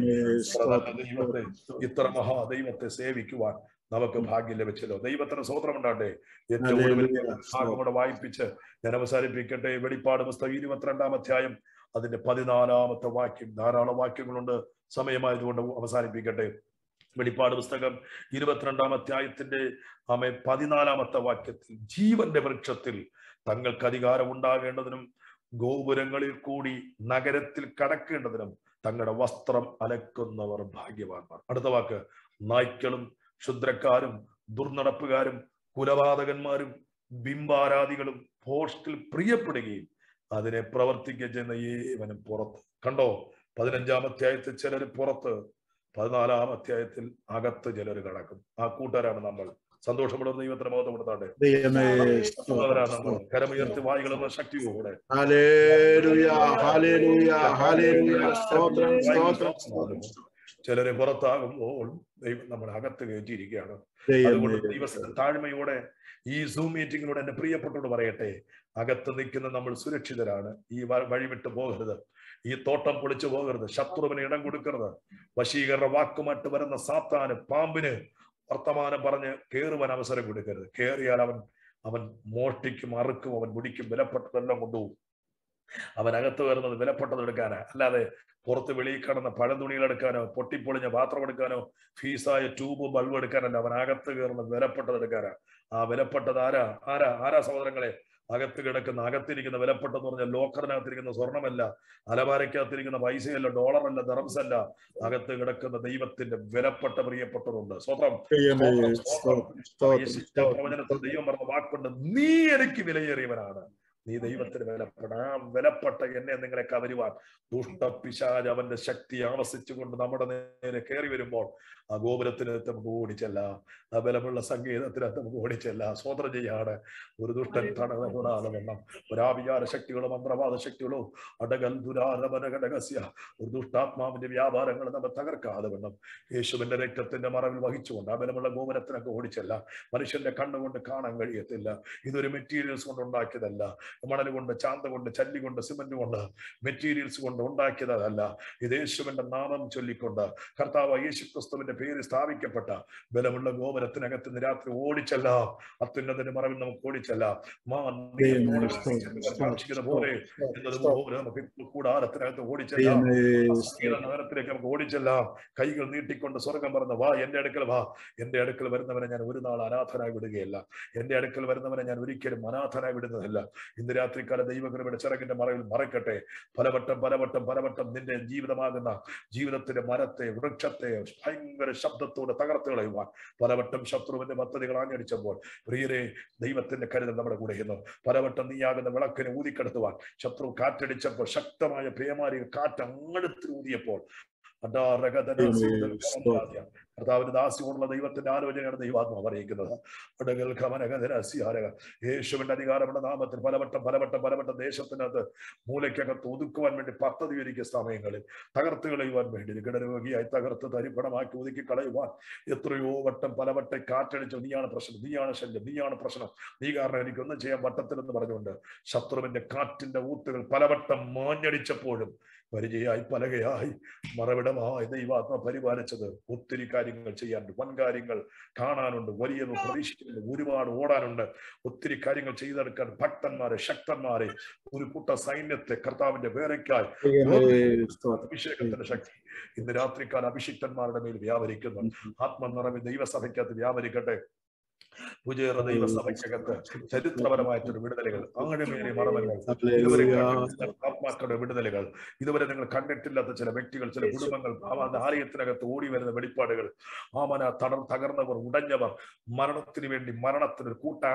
ദൈവത്തെ ഇത്ര മഹാദൈവത്തെ സേവിക്കുവാൻ നമുക്ക് ഭാഗ്യം ലഭിച്ചല്ലോ ദൈവത്തിന് സ്വതന്ത്രം ഉണ്ടാട്ടെ ഏറ്റവും ഒടുവിൽ ഭാഗം കൂടെ വായിപ്പിച്ച് ഞാൻ അവസാനിപ്പിക്കട്ടെ വെളിപ്പാട് പുസ്തകം ഇരുപത്തിരണ്ടാം അധ്യായം അതിന്റെ പതിനാലാമത്തെ വാക്യം ധാരാളം വാക്യങ്ങളുണ്ട് സമയമായതുകൊണ്ട് അവസാനിപ്പിക്കട്ടെ വെളിപ്പാട് പുസ്തകം ഇരുപത്തിരണ്ടാം അധ്യായത്തിന്റെ ആമെ പതിനാലാമത്തെ വാക്യത്തിൽ ജീവന്റെ വൃക്ഷത്തിൽ തങ്ങൾക്ക് അധികാരം ഉണ്ടാകേണ്ടതിനും ഗോപുരങ്ങളിൽ കൂടി നഗരത്തിൽ കടക്കേണ്ടതിനും തങ്ങളുടെ വസ്ത്രം അലക്കുന്നവർ ഭാഗ്യവാന്മാർ അടുത്ത വാക്ക് നായ്ക്കളും ക്ഷുദ്രക്കാരും ദുർനടപ്പുകാരും കുലപാതകന്മാരും ബിംബാരാധികളും പോസ്റ്റിൽ പ്രിയപ്പെടുകയും അതിനെ പ്രവർത്തിക്കുക ചെയ്യുന്ന ഏവനും പുറത്ത് കണ്ടോ പതിനഞ്ചാം അധ്യായത്തിൽ ചിലർ പുറത്ത് പതിനാലാം അധ്യായത്തിൽ അകത്ത് ചിലർ കടക്കും ആ കൂട്ടരാണ് നമ്മൾ സന്തോഷപ്പെടുന്ന ദൈവത്തിന് ബോധം കൊടുത്താട്ടെ അവരാണ് നമ്മൾ കരമുയർത്തി വായികളുന്ന ശക്തിയോടെ ഹല്ലേലൂയ ഹല്ലേലൂയ ഹല്ലേലൂയ സ്തോത്രം സ്തോത്രം ചിലരെ പുറത്താകുമ്പോൾ ദൈവം നമ്മുടെ അകത്ത് കയറ്റിയിരിക്കുകയാണ് അതുകൊണ്ട് ദൈവത്തിന്റെ താഴ്മയോടെ ഈ സൂം മീറ്റിങ്ങിലൂടെ എന്റെ പ്രിയപ്പെട്ടോട് പറയട്ടെ അകത്ത് നിൽക്കുന്ന നമ്മൾ സുരക്ഷിതരാണ് ഈ വ- വഴി വിട്ടു പോകരുത് ഈ തോട്ടം പൊളിച്ചു പോകരുത് ശത്രുവിന് ഇടം കൊടുക്കരുത് വശീകരണ വാക്കുമായിട്ട് വരുന്ന സാത്താന് പാമ്പിന് വർത്തമാനം പറഞ്ഞ് കയറുവാൻ അവസരം കൊടുക്കരുത് കയറിയാൽ അവൻ അവൻ മോഷ്ടിക്കും അറുക്കും അവൻ മുടിക്കും വിലപ്പെട്ടതെല്ലാം കൊണ്ടുപോകും അവൻ അകത്ത് വരുന്നത് വിലപ്പെട്ടത് എടുക്കാനാ അല്ലാതെ പുറത്ത് വെളിയിൽ കിടന്ന പഴം തുണികൾ എടുക്കാനോ പൊട്ടിപ്പൊളിഞ്ഞ പാത്രം എടുക്കാനോ ഫീസായ ട്യൂബ് ബൾബ് എടുക്കാനല്ല അവൻ അകത്ത് കയറുന്നത് വിലപ്പെട്ടത് എടുക്കാനാ ആ വിലപ്പെട്ടത് ആരാ ആരാ ആരാ സഹോദരങ്ങളെ അകത്ത് കിടക്കുന്ന അകത്തിരിക്കുന്ന വിലപ്പെട്ടെന്ന് പറഞ്ഞാൽ ലോക്കറിനകത്തിരിക്കുന്ന സ്വർണമല്ല അലമാരക്കകത്തിരിക്കുന്ന പൈസയല്ല ഡോളറല്ല ദറംസ് അല്ല അകത്ത് കിടക്കുന്ന ദൈവത്തിന്റെ വിലപ്പെട്ട പ്രിയപ്പെട്ടതുണ്ട് സ്വത്രം പ്രവചനത്തിൽ ദൈവം പറഞ്ഞ വാക്കുണ്ട് നീ എനിക്ക് വിലയേറിയവനാണ് നീ ദൈവത്തിന് വിലപ്പെട ആ വിലപ്പെട്ട എന്നെ നിങ്ങളെ കവരുവാൻ ദുഷ്ടപിശാജ് അവന്റെ ശക്തി ആവസിച്ചുകൊണ്ട് നമ്മുടെ നേരെ കയറി വരുമ്പോൾ ആ ഗോപുരത്തിനകത്ത് നമുക്ക് ഓടിച്ചല്ല ആ ബലമുള്ള സംഗീതത്തിനകത്ത് നമുക്ക് ഓടിച്ചല്ല സ്വതന്ത്രം ചെയ്യാണ് ഒരു ദുഷ്ടൻ തടകൂടാതെ വേണം ഒരാവിചാര ശക്തികളോ മന്ത്രവാദ ശക്തികളോ അടകൽ ദുരാരമനഘടകസ്യ ഒരു ദുഷ്ടാത്മാവിന്റെ വ്യാപാരങ്ങൾ നമ്മൾ തകർക്കാതെ വേണം യേശുവിന്റെ രക്തത്തിന്റെ മറവിൽ വഹിച്ചുകൊണ്ട് ആ ബലമുള്ള ഗോപുരത്തിനൊക്കെ ഓടിച്ചല്ല മനുഷ്യന്റെ കണ്ണുകൊണ്ട് കാണാൻ കഴിയത്തില്ല ഇതൊരു മെറ്റീരിയൽസ് കൊണ്ട് ഉണ്ടാക്കിയതല്ല മണൽ കൊണ്ട് ചാന്ത കൊണ്ട് ചല്ലി കൊണ്ട് സിമന്റ് കൊണ്ട് മെറ്റീരിയൽസ് കൊണ്ട് ഉണ്ടാക്കിയതല്ല ഇത് യേശുവിന്റെ നാമം ചൊല്ലിക്കൊണ്ട് കർത്താവ് യേശു ക്രിസ്തുവിന്റെ പേര് സ്ഥാപിക്കപ്പെട്ട ബലമുള്ള ഗോപുരത്തിനകത്ത് ഇന്ന് രാത്രി ഓടിച്ചല്ല അത്യുന്നതിന്റെ മറവിൽ നമുക്ക് ഓടിച്ചല്ല മാ നീ എന്നോട് കാക്ഷിക്കുന്ന പോലെ എന്നതുപോലെ നമുക്ക് കൂടാരത്തിനകത്ത് ഓടിച്ചല്ല സംഗീത നഗരത്തിലേക്ക് നമുക്ക് ഓടിച്ചെല്ലാം കൈകൾ നീട്ടിക്കൊണ്ട് സ്വർഗം പറഞ്ഞ വാ എന്റെ അടുക്കൽ വാ എന്റെ അടുക്കൽ വരുന്നവനെ ഞാൻ ഒരു നാൾ അനാഥനായി വിടുകയില്ല എന്റെ അടുക്കൽ വരുന്നവനെ ഞാൻ ഒരിക്കലും അനാഥനായി വിടുന്നതല്ല ഇന്ന് രാത്രിക്കാല ദൈവകൃപയുടെ ചിറകിന്റെ മറവിൽ മറക്കട്ടെ പലവട്ടം പലവട്ടം പലവട്ടം നിന്റെ ജീവിതമാകുന്ന ജീവിതത്തിന്റെ മരത്തെ വൃക്ഷത്തെ ഭയങ്കര ശബ്ദത്തോടെ തകർത്ത് കളയുവാൻ പലവട്ടം ശത്രുവിന്റെ പദ്ധതികൾ ആഞ്ഞടിച്ചപ്പോൾ പ്രിയരെ ദൈവത്തിന്റെ കരുതൽ നമ്മുടെ കൂടെ ഇന്നു പലവട്ടം നീയാകുന്ന വിളക്കിനെ ഊതിക്കെടുത്തുവാൻ ശത്രു കാറ്റടിച്ചപ്പോൾ ശക്തമായ പേമാരി കാറ്റ് അങ്ങടുത്ത് ഊതിയപ്പോൾ കർത്താവിന്റെ ദാസ്യമുള്ള ദൈവത്തിന്റെ ആലോചനയാണ് ദൈവാത്മാവ് അറിയിക്കുന്നത് അടകൽ ഖമനകരസ്യാരക യേശുവിന്റെ അധികാരമുള്ള നാമത്തിൽ പലവട്ടം പലവട്ടം പലവട്ടം ദേശത്തിനകത്ത് മൂലയ്ക്കകത്ത് ഒതുക്കുവാൻ വേണ്ടി പദ്ധതി ഒരുക്കിയ സമയങ്ങളിൽ തകർത്ത് കളയുവാൻ വേണ്ടി കിടരോഗിയായി തകർത്ത് തരിപ്പണമാക്കി ഒതുക്കി കളയുവാൻ എത്രയോ വട്ടം പലവട്ടം കാറ്റടിച്ചു നീയാണ് പ്രശ്നം നീയാണ് ശല്യം നീയാണ് പ്രശ്നം നീ കാരണം എനിക്കൊന്നും ചെയ്യാൻ പറ്റത്തില്ലെന്ന് പറഞ്ഞുകൊണ്ട് ശത്രുവിന്റെ കാറ്റിന്റെ ഊത്തുകൾ പലവട്ടം മാഞ്ഞടിച്ചപ്പോഴും പരിചയായി പലകയായി മറവിടമായി ദൈവാത്മ പരിപാലിച്ചത് ഒത്തിരി കാര്യങ്ങൾ ചെയ്യാനുണ്ട് വൻ കാര്യങ്ങൾ കാണാനുണ്ട് വലിയ പ്രതീക്ഷിക്കുന്നുണ്ട് ഒരുപാട് ഓടാനുണ്ട് ഒത്തിരി കാര്യങ്ങൾ ചെയ്തെടുക്കാൻ ഭക്തന്മാരെ ശക്തന്മാരെ ഒരു കൂട്ട സൈന്യത്തെ കർത്താവിന്റെ വേറെക്കായി അഭിഷേകത്തിന്റെ ശക്തി ഇന്ന് രാത്രിക്കാല അഭിഷിക്തന്മാരുടെ മേൽ വ്യാപരിക്കുന്നു ആത്മനിറവിൽ ദൈവസഭയ്ക്കകത്ത് വ്യാപരിക്കട്ടെ പൂജേറ ദൈവസഭയ്ക്കകത്ത് ചരിത്രപരമായിട്ടൊരു വിടുതലുകൾ ആഴമേറിയ മറവങ്ങൾ ഇതുവരെ കണ്ടിട്ടില്ലാത്ത ആത്മാക്കളുടെ വിടുതലുകൾ ഇതുവരെ നിങ്ങൾ കണ്ടിട്ടില്ലാത്ത ചില വ്യക്തികൾ ചില കുടുംബങ്ങൾ അവന്റെ ആലയത്തിനകത്ത് ഓടി വരുന്ന വെളിപ്പാടുകൾ ആമന തടർ തകർന്നവർ ഉടഞ്ഞവർ മരണത്തിന് വേണ്ടി മരണത്തിന് ഒരു കൂട്ട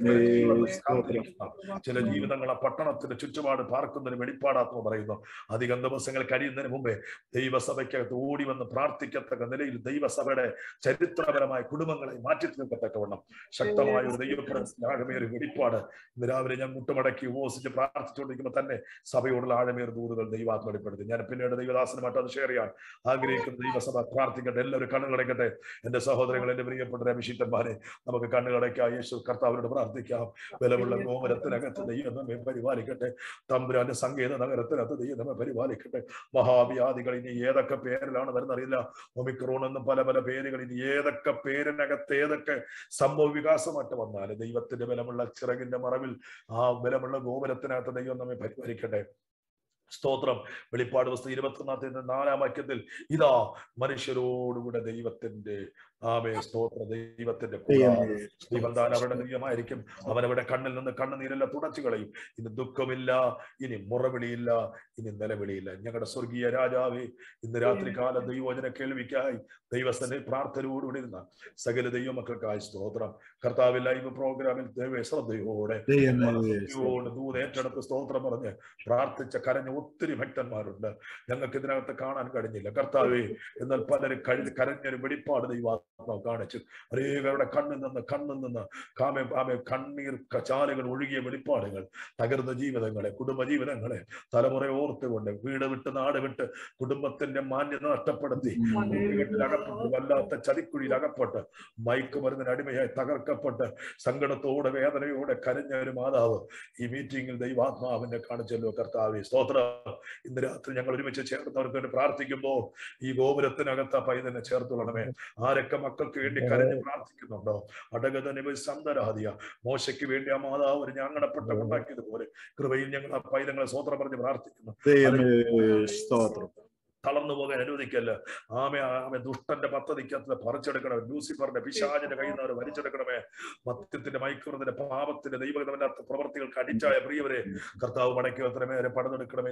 ആത്മഹത്യ ചില ജീവിതങ്ങൾ ആ പട്ടണത്തിന്റെ ചുറ്റുപാട് പാർക്കുന്നതിന് വെളിപ്പാടാത്മ പറയുന്നു അധികം ദിവസങ്ങൾ കഴിയുന്നതിന് മുമ്പേ ദൈവസഭയ്ക്കകത്ത് ഓടി വന്ന് പ്രാർത്ഥിക്കത്തക്ക നിലയിൽ ദൈവസഭയുടെ ചരിത്രപരമായ കുടുംബങ്ങളെ മാറ്റി തീർക്കത്തക്കവണ്ണം ശക്തമായ ഒരു ദൈവപ്രതിയാകമേ ഒരു വെളിപ്പാട് ഇന്ന് രാവിലെ ഞാൻ മുട്ടുമടക്കി ഉപവസിച്ച് പ്രാർത്ഥിച്ചുകൊണ്ടിരിക്കുമ്പോൾ തന്നെ സഭയോടുള്ള ആഴമേർ ദൂതുകൾ ദൈവാത്മ വെളിപ്പെടുത്തി ഞാൻ പിന്നീട് ദൈവദാസനുമായിട്ട് അത് ഷെയർ ചെയ്യാൻ ആഗ്രഹിക്കുന്ന ദൈവസഭ പ്രാർത്ഥിക്കട്ടെ എല്ലാവരും കണ്ണുകളടയ്ക്കട്ടെ എന്റെ സഹോദരങ്ങൾ എന്റെ പ്രിയപ്പെട്ട അഭിഷിക്തന്മാരെ നമുക്ക് കണ്ണുകളടയ്ക്കാം യേശു കർത്താവിനോട് പ്രാർത്ഥിക്കാം ബലമുള്ള ഗോപുരത്തിനകത്ത് ദൈവം നമ്മെ പരിപാലിക്കട്ടെ തമ്പുരാന്റെ സംഗീത നഗരത്തിനകത്ത് ദൈവം നമ്മെ പരിപാലിക്കട്ടെ മഹാവ്യാധികൾ ഇനി ഏതൊക്കെ പേരിലാണ് വരുന്നറിയില്ല ഒമിക്രോൺ എന്നും പല പല പേരുകൾ ഇനി ഏതൊക്കെ പേരിനകത്ത് ഏതൊക്കെ സംഭവ വികാസമായിട്ട് വന്നാൽ ദൈവത്തിന്റെ ബലമുള്ള ചിറകിന്റെ മറവിൽ ആ ബലമുള്ള ഗോപുരത്തിനകത്ത് ദൈവം നമ്മെ പരിപാലിക്കട്ടെ സ്തോത്രം വെളിപ്പാട് പുസ്തകം ഇരുപത്തിയൊന്നാമത്തെ നാലാം വാക്യത്തിൽ ഇതാ മനുഷ്യരോടുകൂടെ ദൈവത്തിന്റെ ആമേ സ്തോത്ര ദൈവത്തിന്റെ കൂടാരം. ദൈവം താൻ അവരുടെ ദൈവമായിരിക്കും അവൻ അവരുടെ കണ്ണിൽ നിന്ന് കണ്ണുനീരല്ല തുടച്ചു കളയും ഇനി ദുഃഖമില്ല ഇനി മുറവിളിയില്ല ഇനി നിലവിളിയില്ല ഞങ്ങളുടെ സ്വർഗീയ രാജാവേ ഇന്ന് രാത്രി കാല ദൈവവചന കേൾവിക്കായി ദൈവസ്ഥനെ പ്രാർത്ഥനയോടുകൂടി ഇരുന്ന സകല ദൈവമക്കൾക്കായി സ്തോത്രം കർത്താവ് ലൈവ് പ്രോഗ്രാമിൽ ദൈവ ശ്രദ്ധയോടെ ശ്രദ്ധയോടെ ദൂത് ഏറ്റെടുത്ത് സ്തോത്രം പറഞ്ഞ് പ്രാർത്ഥിച്ച കരഞ്ഞ ഒത്തിരി ഭക്തന്മാരുണ്ട് ഞങ്ങൾക്ക് ഇതിനകത്ത് കാണാൻ കഴിഞ്ഞില്ല കർത്താവേ എന്നാൽ പലരും കഴി കരഞ്ഞൊരു വെളിപ്പാട് ദൈവാത്മാവ് കാണിച്ചു അനേകരുടെ കണ്ണിൽ നിന്ന് കണ്ണിൽ നിന്ന് കാമെ ആമെ കണ്ണീർ ചാലുകൾ ഒഴുകിയ വെളിപ്പാടുകൾ തകർന്ന ജീവിതങ്ങളെ കുടുംബ ജീവിതങ്ങളെ തലമുറ ഓർത്തുകൊണ്ട് വീട് വിട്ട് നാട് വിട്ട് കുടുംബത്തിന്റെ മാന്യത നഷ്ടപ്പെടുത്തി വീട്ടിൽ അകപ്പെട്ട് വല്ലാത്ത ചതിക്കുഴിയിൽ അകപ്പെട്ട് മയക്കുമരുന്നിന് അടിമയായി തകർക്കപ്പെട്ട് സങ്കടത്തോടെ വേദനയോടെ കരഞ്ഞ ഒരു മാതാവ് ഈ മീറ്റിംഗിൽ ദൈവാത്മാവിനെ കാണിച്ചല്ലോ കർത്താവെ സ്തോത്രം ഇന്ന് രാത്രി ഞങ്ങൾ ഒരുമിച്ച് ചേർന്നവർക്ക് വേണ്ടി പ്രാർത്ഥിക്കുമ്പോൾ ഈ ഗോപുരത്തിനകത്ത് ആ പൈതനെ ചേർത്തുള്ളണമേ ആരൊക്കെ മക്കൾക്ക് വേണ്ടി കരഞ്ഞ് പ്രാർത്ഥിക്കുന്നുണ്ടോ അടകതനിവ സന്തരാധിയ മോശയ്ക്ക് വേണ്ടി ആ മാതാവ് ഒരു ഞാങ്ങണപ്പെട്ട ഉണ്ടാക്കിയതുപോലെ കൃപയിൽ ഞങ്ങൾ ആ പൈതങ്ങളെ സ്തോത്രം പറഞ്ഞ് പ്രാർത്ഥിക്കുന്നു സ്തോത്രം തളർന്നു പോകാൻ അനുവദിക്കല്ല ആമെ ആമെ ദുഷ്ടന്റെ പദ്ധതിക്കകത്ത് പറിച്ചെടുക്കണമേ ലൂസിഫറിന്റെ പിശാചിന്റെ കയ്യിൽ നിന്ന് അവർ വലിച്ചെടുക്കണമേ മത്യത്തിന്റെ മയക്കുറതിന്റെ പാപത്തിന്റെ ദൈവകമല്ലാത്ത പ്രവർത്തികൾക്ക് അടിച്ചായ പ്രിയവരെ കർത്താവ് മടക്കി വെക്കണമേ അവരെ പണിതെടുക്കണമേ ജീവിത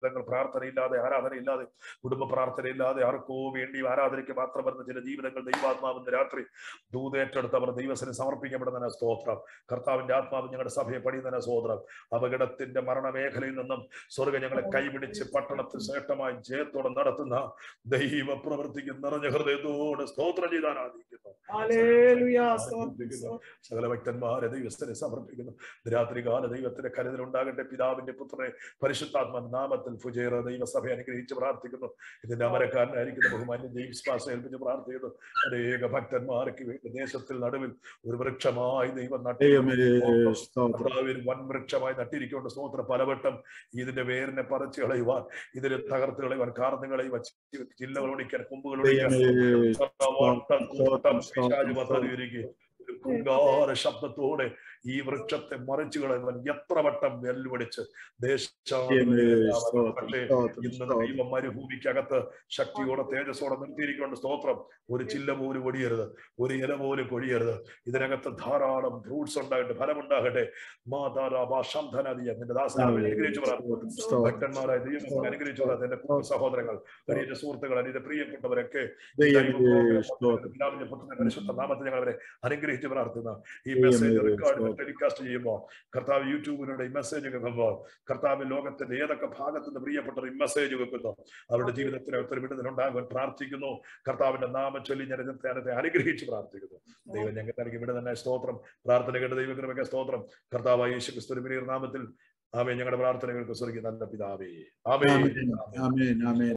ജീവിതങ്ങൾ പ്രാർത്ഥനയില്ലാതെ ആരാധനയില്ലാതെ കുടുംബ പ്രാർത്ഥനയില്ലാതെ ആർക്കോ വേണ്ടി ആരാധനയ്ക്ക് മാത്രം വരുന്ന ചില ജീവിതങ്ങൾ ദൈവാത്മാവിന്റെ രാത്രി ദൂതേറ്റെടുത്ത് അവർ ദൈവത്തിന് സമർപ്പിക്കപ്പെടുന്ന സ്തോത്രം കർത്താവിന്റെ ആത്മാവ് ഞങ്ങളുടെ സഭയെ പണിയുന്ന സ്തോത്രം അപകടത്തിന്റെ മരണമേഖലയിൽ നിന്നും സ്വർഗ ഞങ്ങളെ കൈപിടിച്ച് പട്ടണത്തിൽ ശ്രേഷ്ഠമായി ജയത്തോടെ നടത്തുന്ന ദൈവ പ്രവർത്തിക്ക് നിറഞ്ഞ ഹൃദയത്തോടെ സ്തോത്രം ചെയ്താൽ ആദിക്കുന്നു ഹല്ലേലൂയ സ്തോത്രം സകല ഭക്തന്മാരെ ദൈവസ്ഥനെ സമർപ്പിക്കുന്നു രാത്രികാല ദൈവത്തിന്റെ കരുതൽ ഉണ്ടാകട്ടെ പിതാവിന്റെ പുത്രനെ പരിശുദ്ധാത്മ നാമത്തിൽ ഫുജേറ ദൈവസഭ അനുഗ്രഹിച്ച് പ്രാർത്ഥിക്കുന്നു ഇതിന്റെ അമരക്കാരനായിരിക്കുന്ന ബഹുമാന്യ ജെയിംസ് പാസ് ഏൽപ്പിച്ച് പ്രാർത്ഥിക്കുന്നു അനേക ഭക്തന്മാർക്ക് വേണ്ടി ദേശത്തിൽ നടുവിൽ ഒരു വൃക്ഷമായി ദൈവം ദൈവമേ നട്ടു സ്തോത്രം കർത്താവിൽ വൻ വൃക്ഷമായി നട്ടിരിക്കൊണ്ട് സ്തോത്ര പലവട്ടം ഇതിന്റെ വേരിനെ പറിച്ചു കളയുവാൻ ഇതിനെ തകർത്ത് കളയുവാൻ കാർന്നുകളെ വച്ച് ജില്ലകൾ ഒടിക്കാൻ കൊമ്പുകൾ ഒടിക്കാൻ ദൈവമേ ഓട്ടം കൂട്ടം പിശാച് പദ്ധതിയൊരുക്കി ഒരു കുങ്കാര ശബ്ദത്തോടെ ഈ വൃക്ഷത്തെ മറിച്ചു കളയുവാൻ എത്ര വട്ടം വെല്ലുവിളിച്ച് ദൈവമേ ദേശ സ്തോത്രം പക്ഷേ സ്തോത്രം ഇന്ന് സ്തോത്രം ദൈവം മരുഭൂമിക്കകത്ത് ശക്തിയോടെ തേജസ്സോടെ നിർത്തിയിരിക്കൊണ്ട് സ്തോത്രം ഒരു ചില്ല പോലും ഒടിയരുത് ഒരു ഇല പോലും കൊഴിയരുത് ഇതിനകത്ത് ധാരാളം ഫ്രൂട്ട്സ് ഉണ്ടാകട്ടെ ഫലമുണ്ടാകട്ടെ മാതാരാഭാഷംധനദിയ നിന്റെ ദാസനെ അനുഗ്രഹിച്ചു പ്രാർത്ഥിക്കുന്നു. സ്തോത്രം ഭക്തന്മാരായ ദൈവം അനുഗ്രഹിച്ചു പ്രാർത്ഥിക്കുന്നു. എന്റെ സഹോദരങ്ങൾ അനിയുടെ സുഹൃത്തുക്കൾ അനിയുടെ പ്രിയപ്പെട്ടവരൊക്കെ ദൈവമേ സ്തോത്രം പിതാവിന്റെ പുത്രന്റെ പരിശുദ്ധ നാമത്തിൽ ഞങ്ങൾ അവരെ അനുഗ്രഹിച്ച് പ്രാർത്ഥിക്കുന്ന ഈ ദൈവമേ, മെസ്സേജ് റെക്കോർഡ് സ്തോത്രം. ടെലികാസ്റ്റ് ചെയ്യുമ്പോൾ കർത്താവ് യൂട്യൂബിലൂടെ ഈ മെസ്സേജ് കേൾക്കുമ്പോൾ കർത്താവ് ലോകത്തിന്റെ ഏതൊക്കെ ഭാഗത്ത് നിന്ന് പ്രിയപ്പെട്ടവർ ഈ മെസ്സേജ് വെക്കുന്നു അവരുടെ ജീവിതത്തിന് ഒത്തിരി വിടുതലുണ്ടാകുവാൻ പ്രാർത്ഥിക്കുന്നു കർത്താവിന്റെ നാമം ചൊല്ലി ഞാൻ ഇതിനെ അതിനെ അനുഗ്രഹിച്ച് പ്രാർത്ഥിക്കുന്നു ദൈവം ഞങ്ങൾക്ക് നൽകി ഇവിടെ തന്നെ സ്തോത്രം പ്രാർത്ഥന കേട്ട് ദൈവകൃപയ്ക്ക് സ്തോത്രം കർത്താവ് യേശു ക്രിസ്തു നാമത്തിൽ ആമേ ഞങ്ങളുടെ പ്രാർത്ഥനകൾക്ക് സ്വർഗീയ നല്ല പിതാവേ ആമേ ആമേൻ ആമേൻ ആമേൻ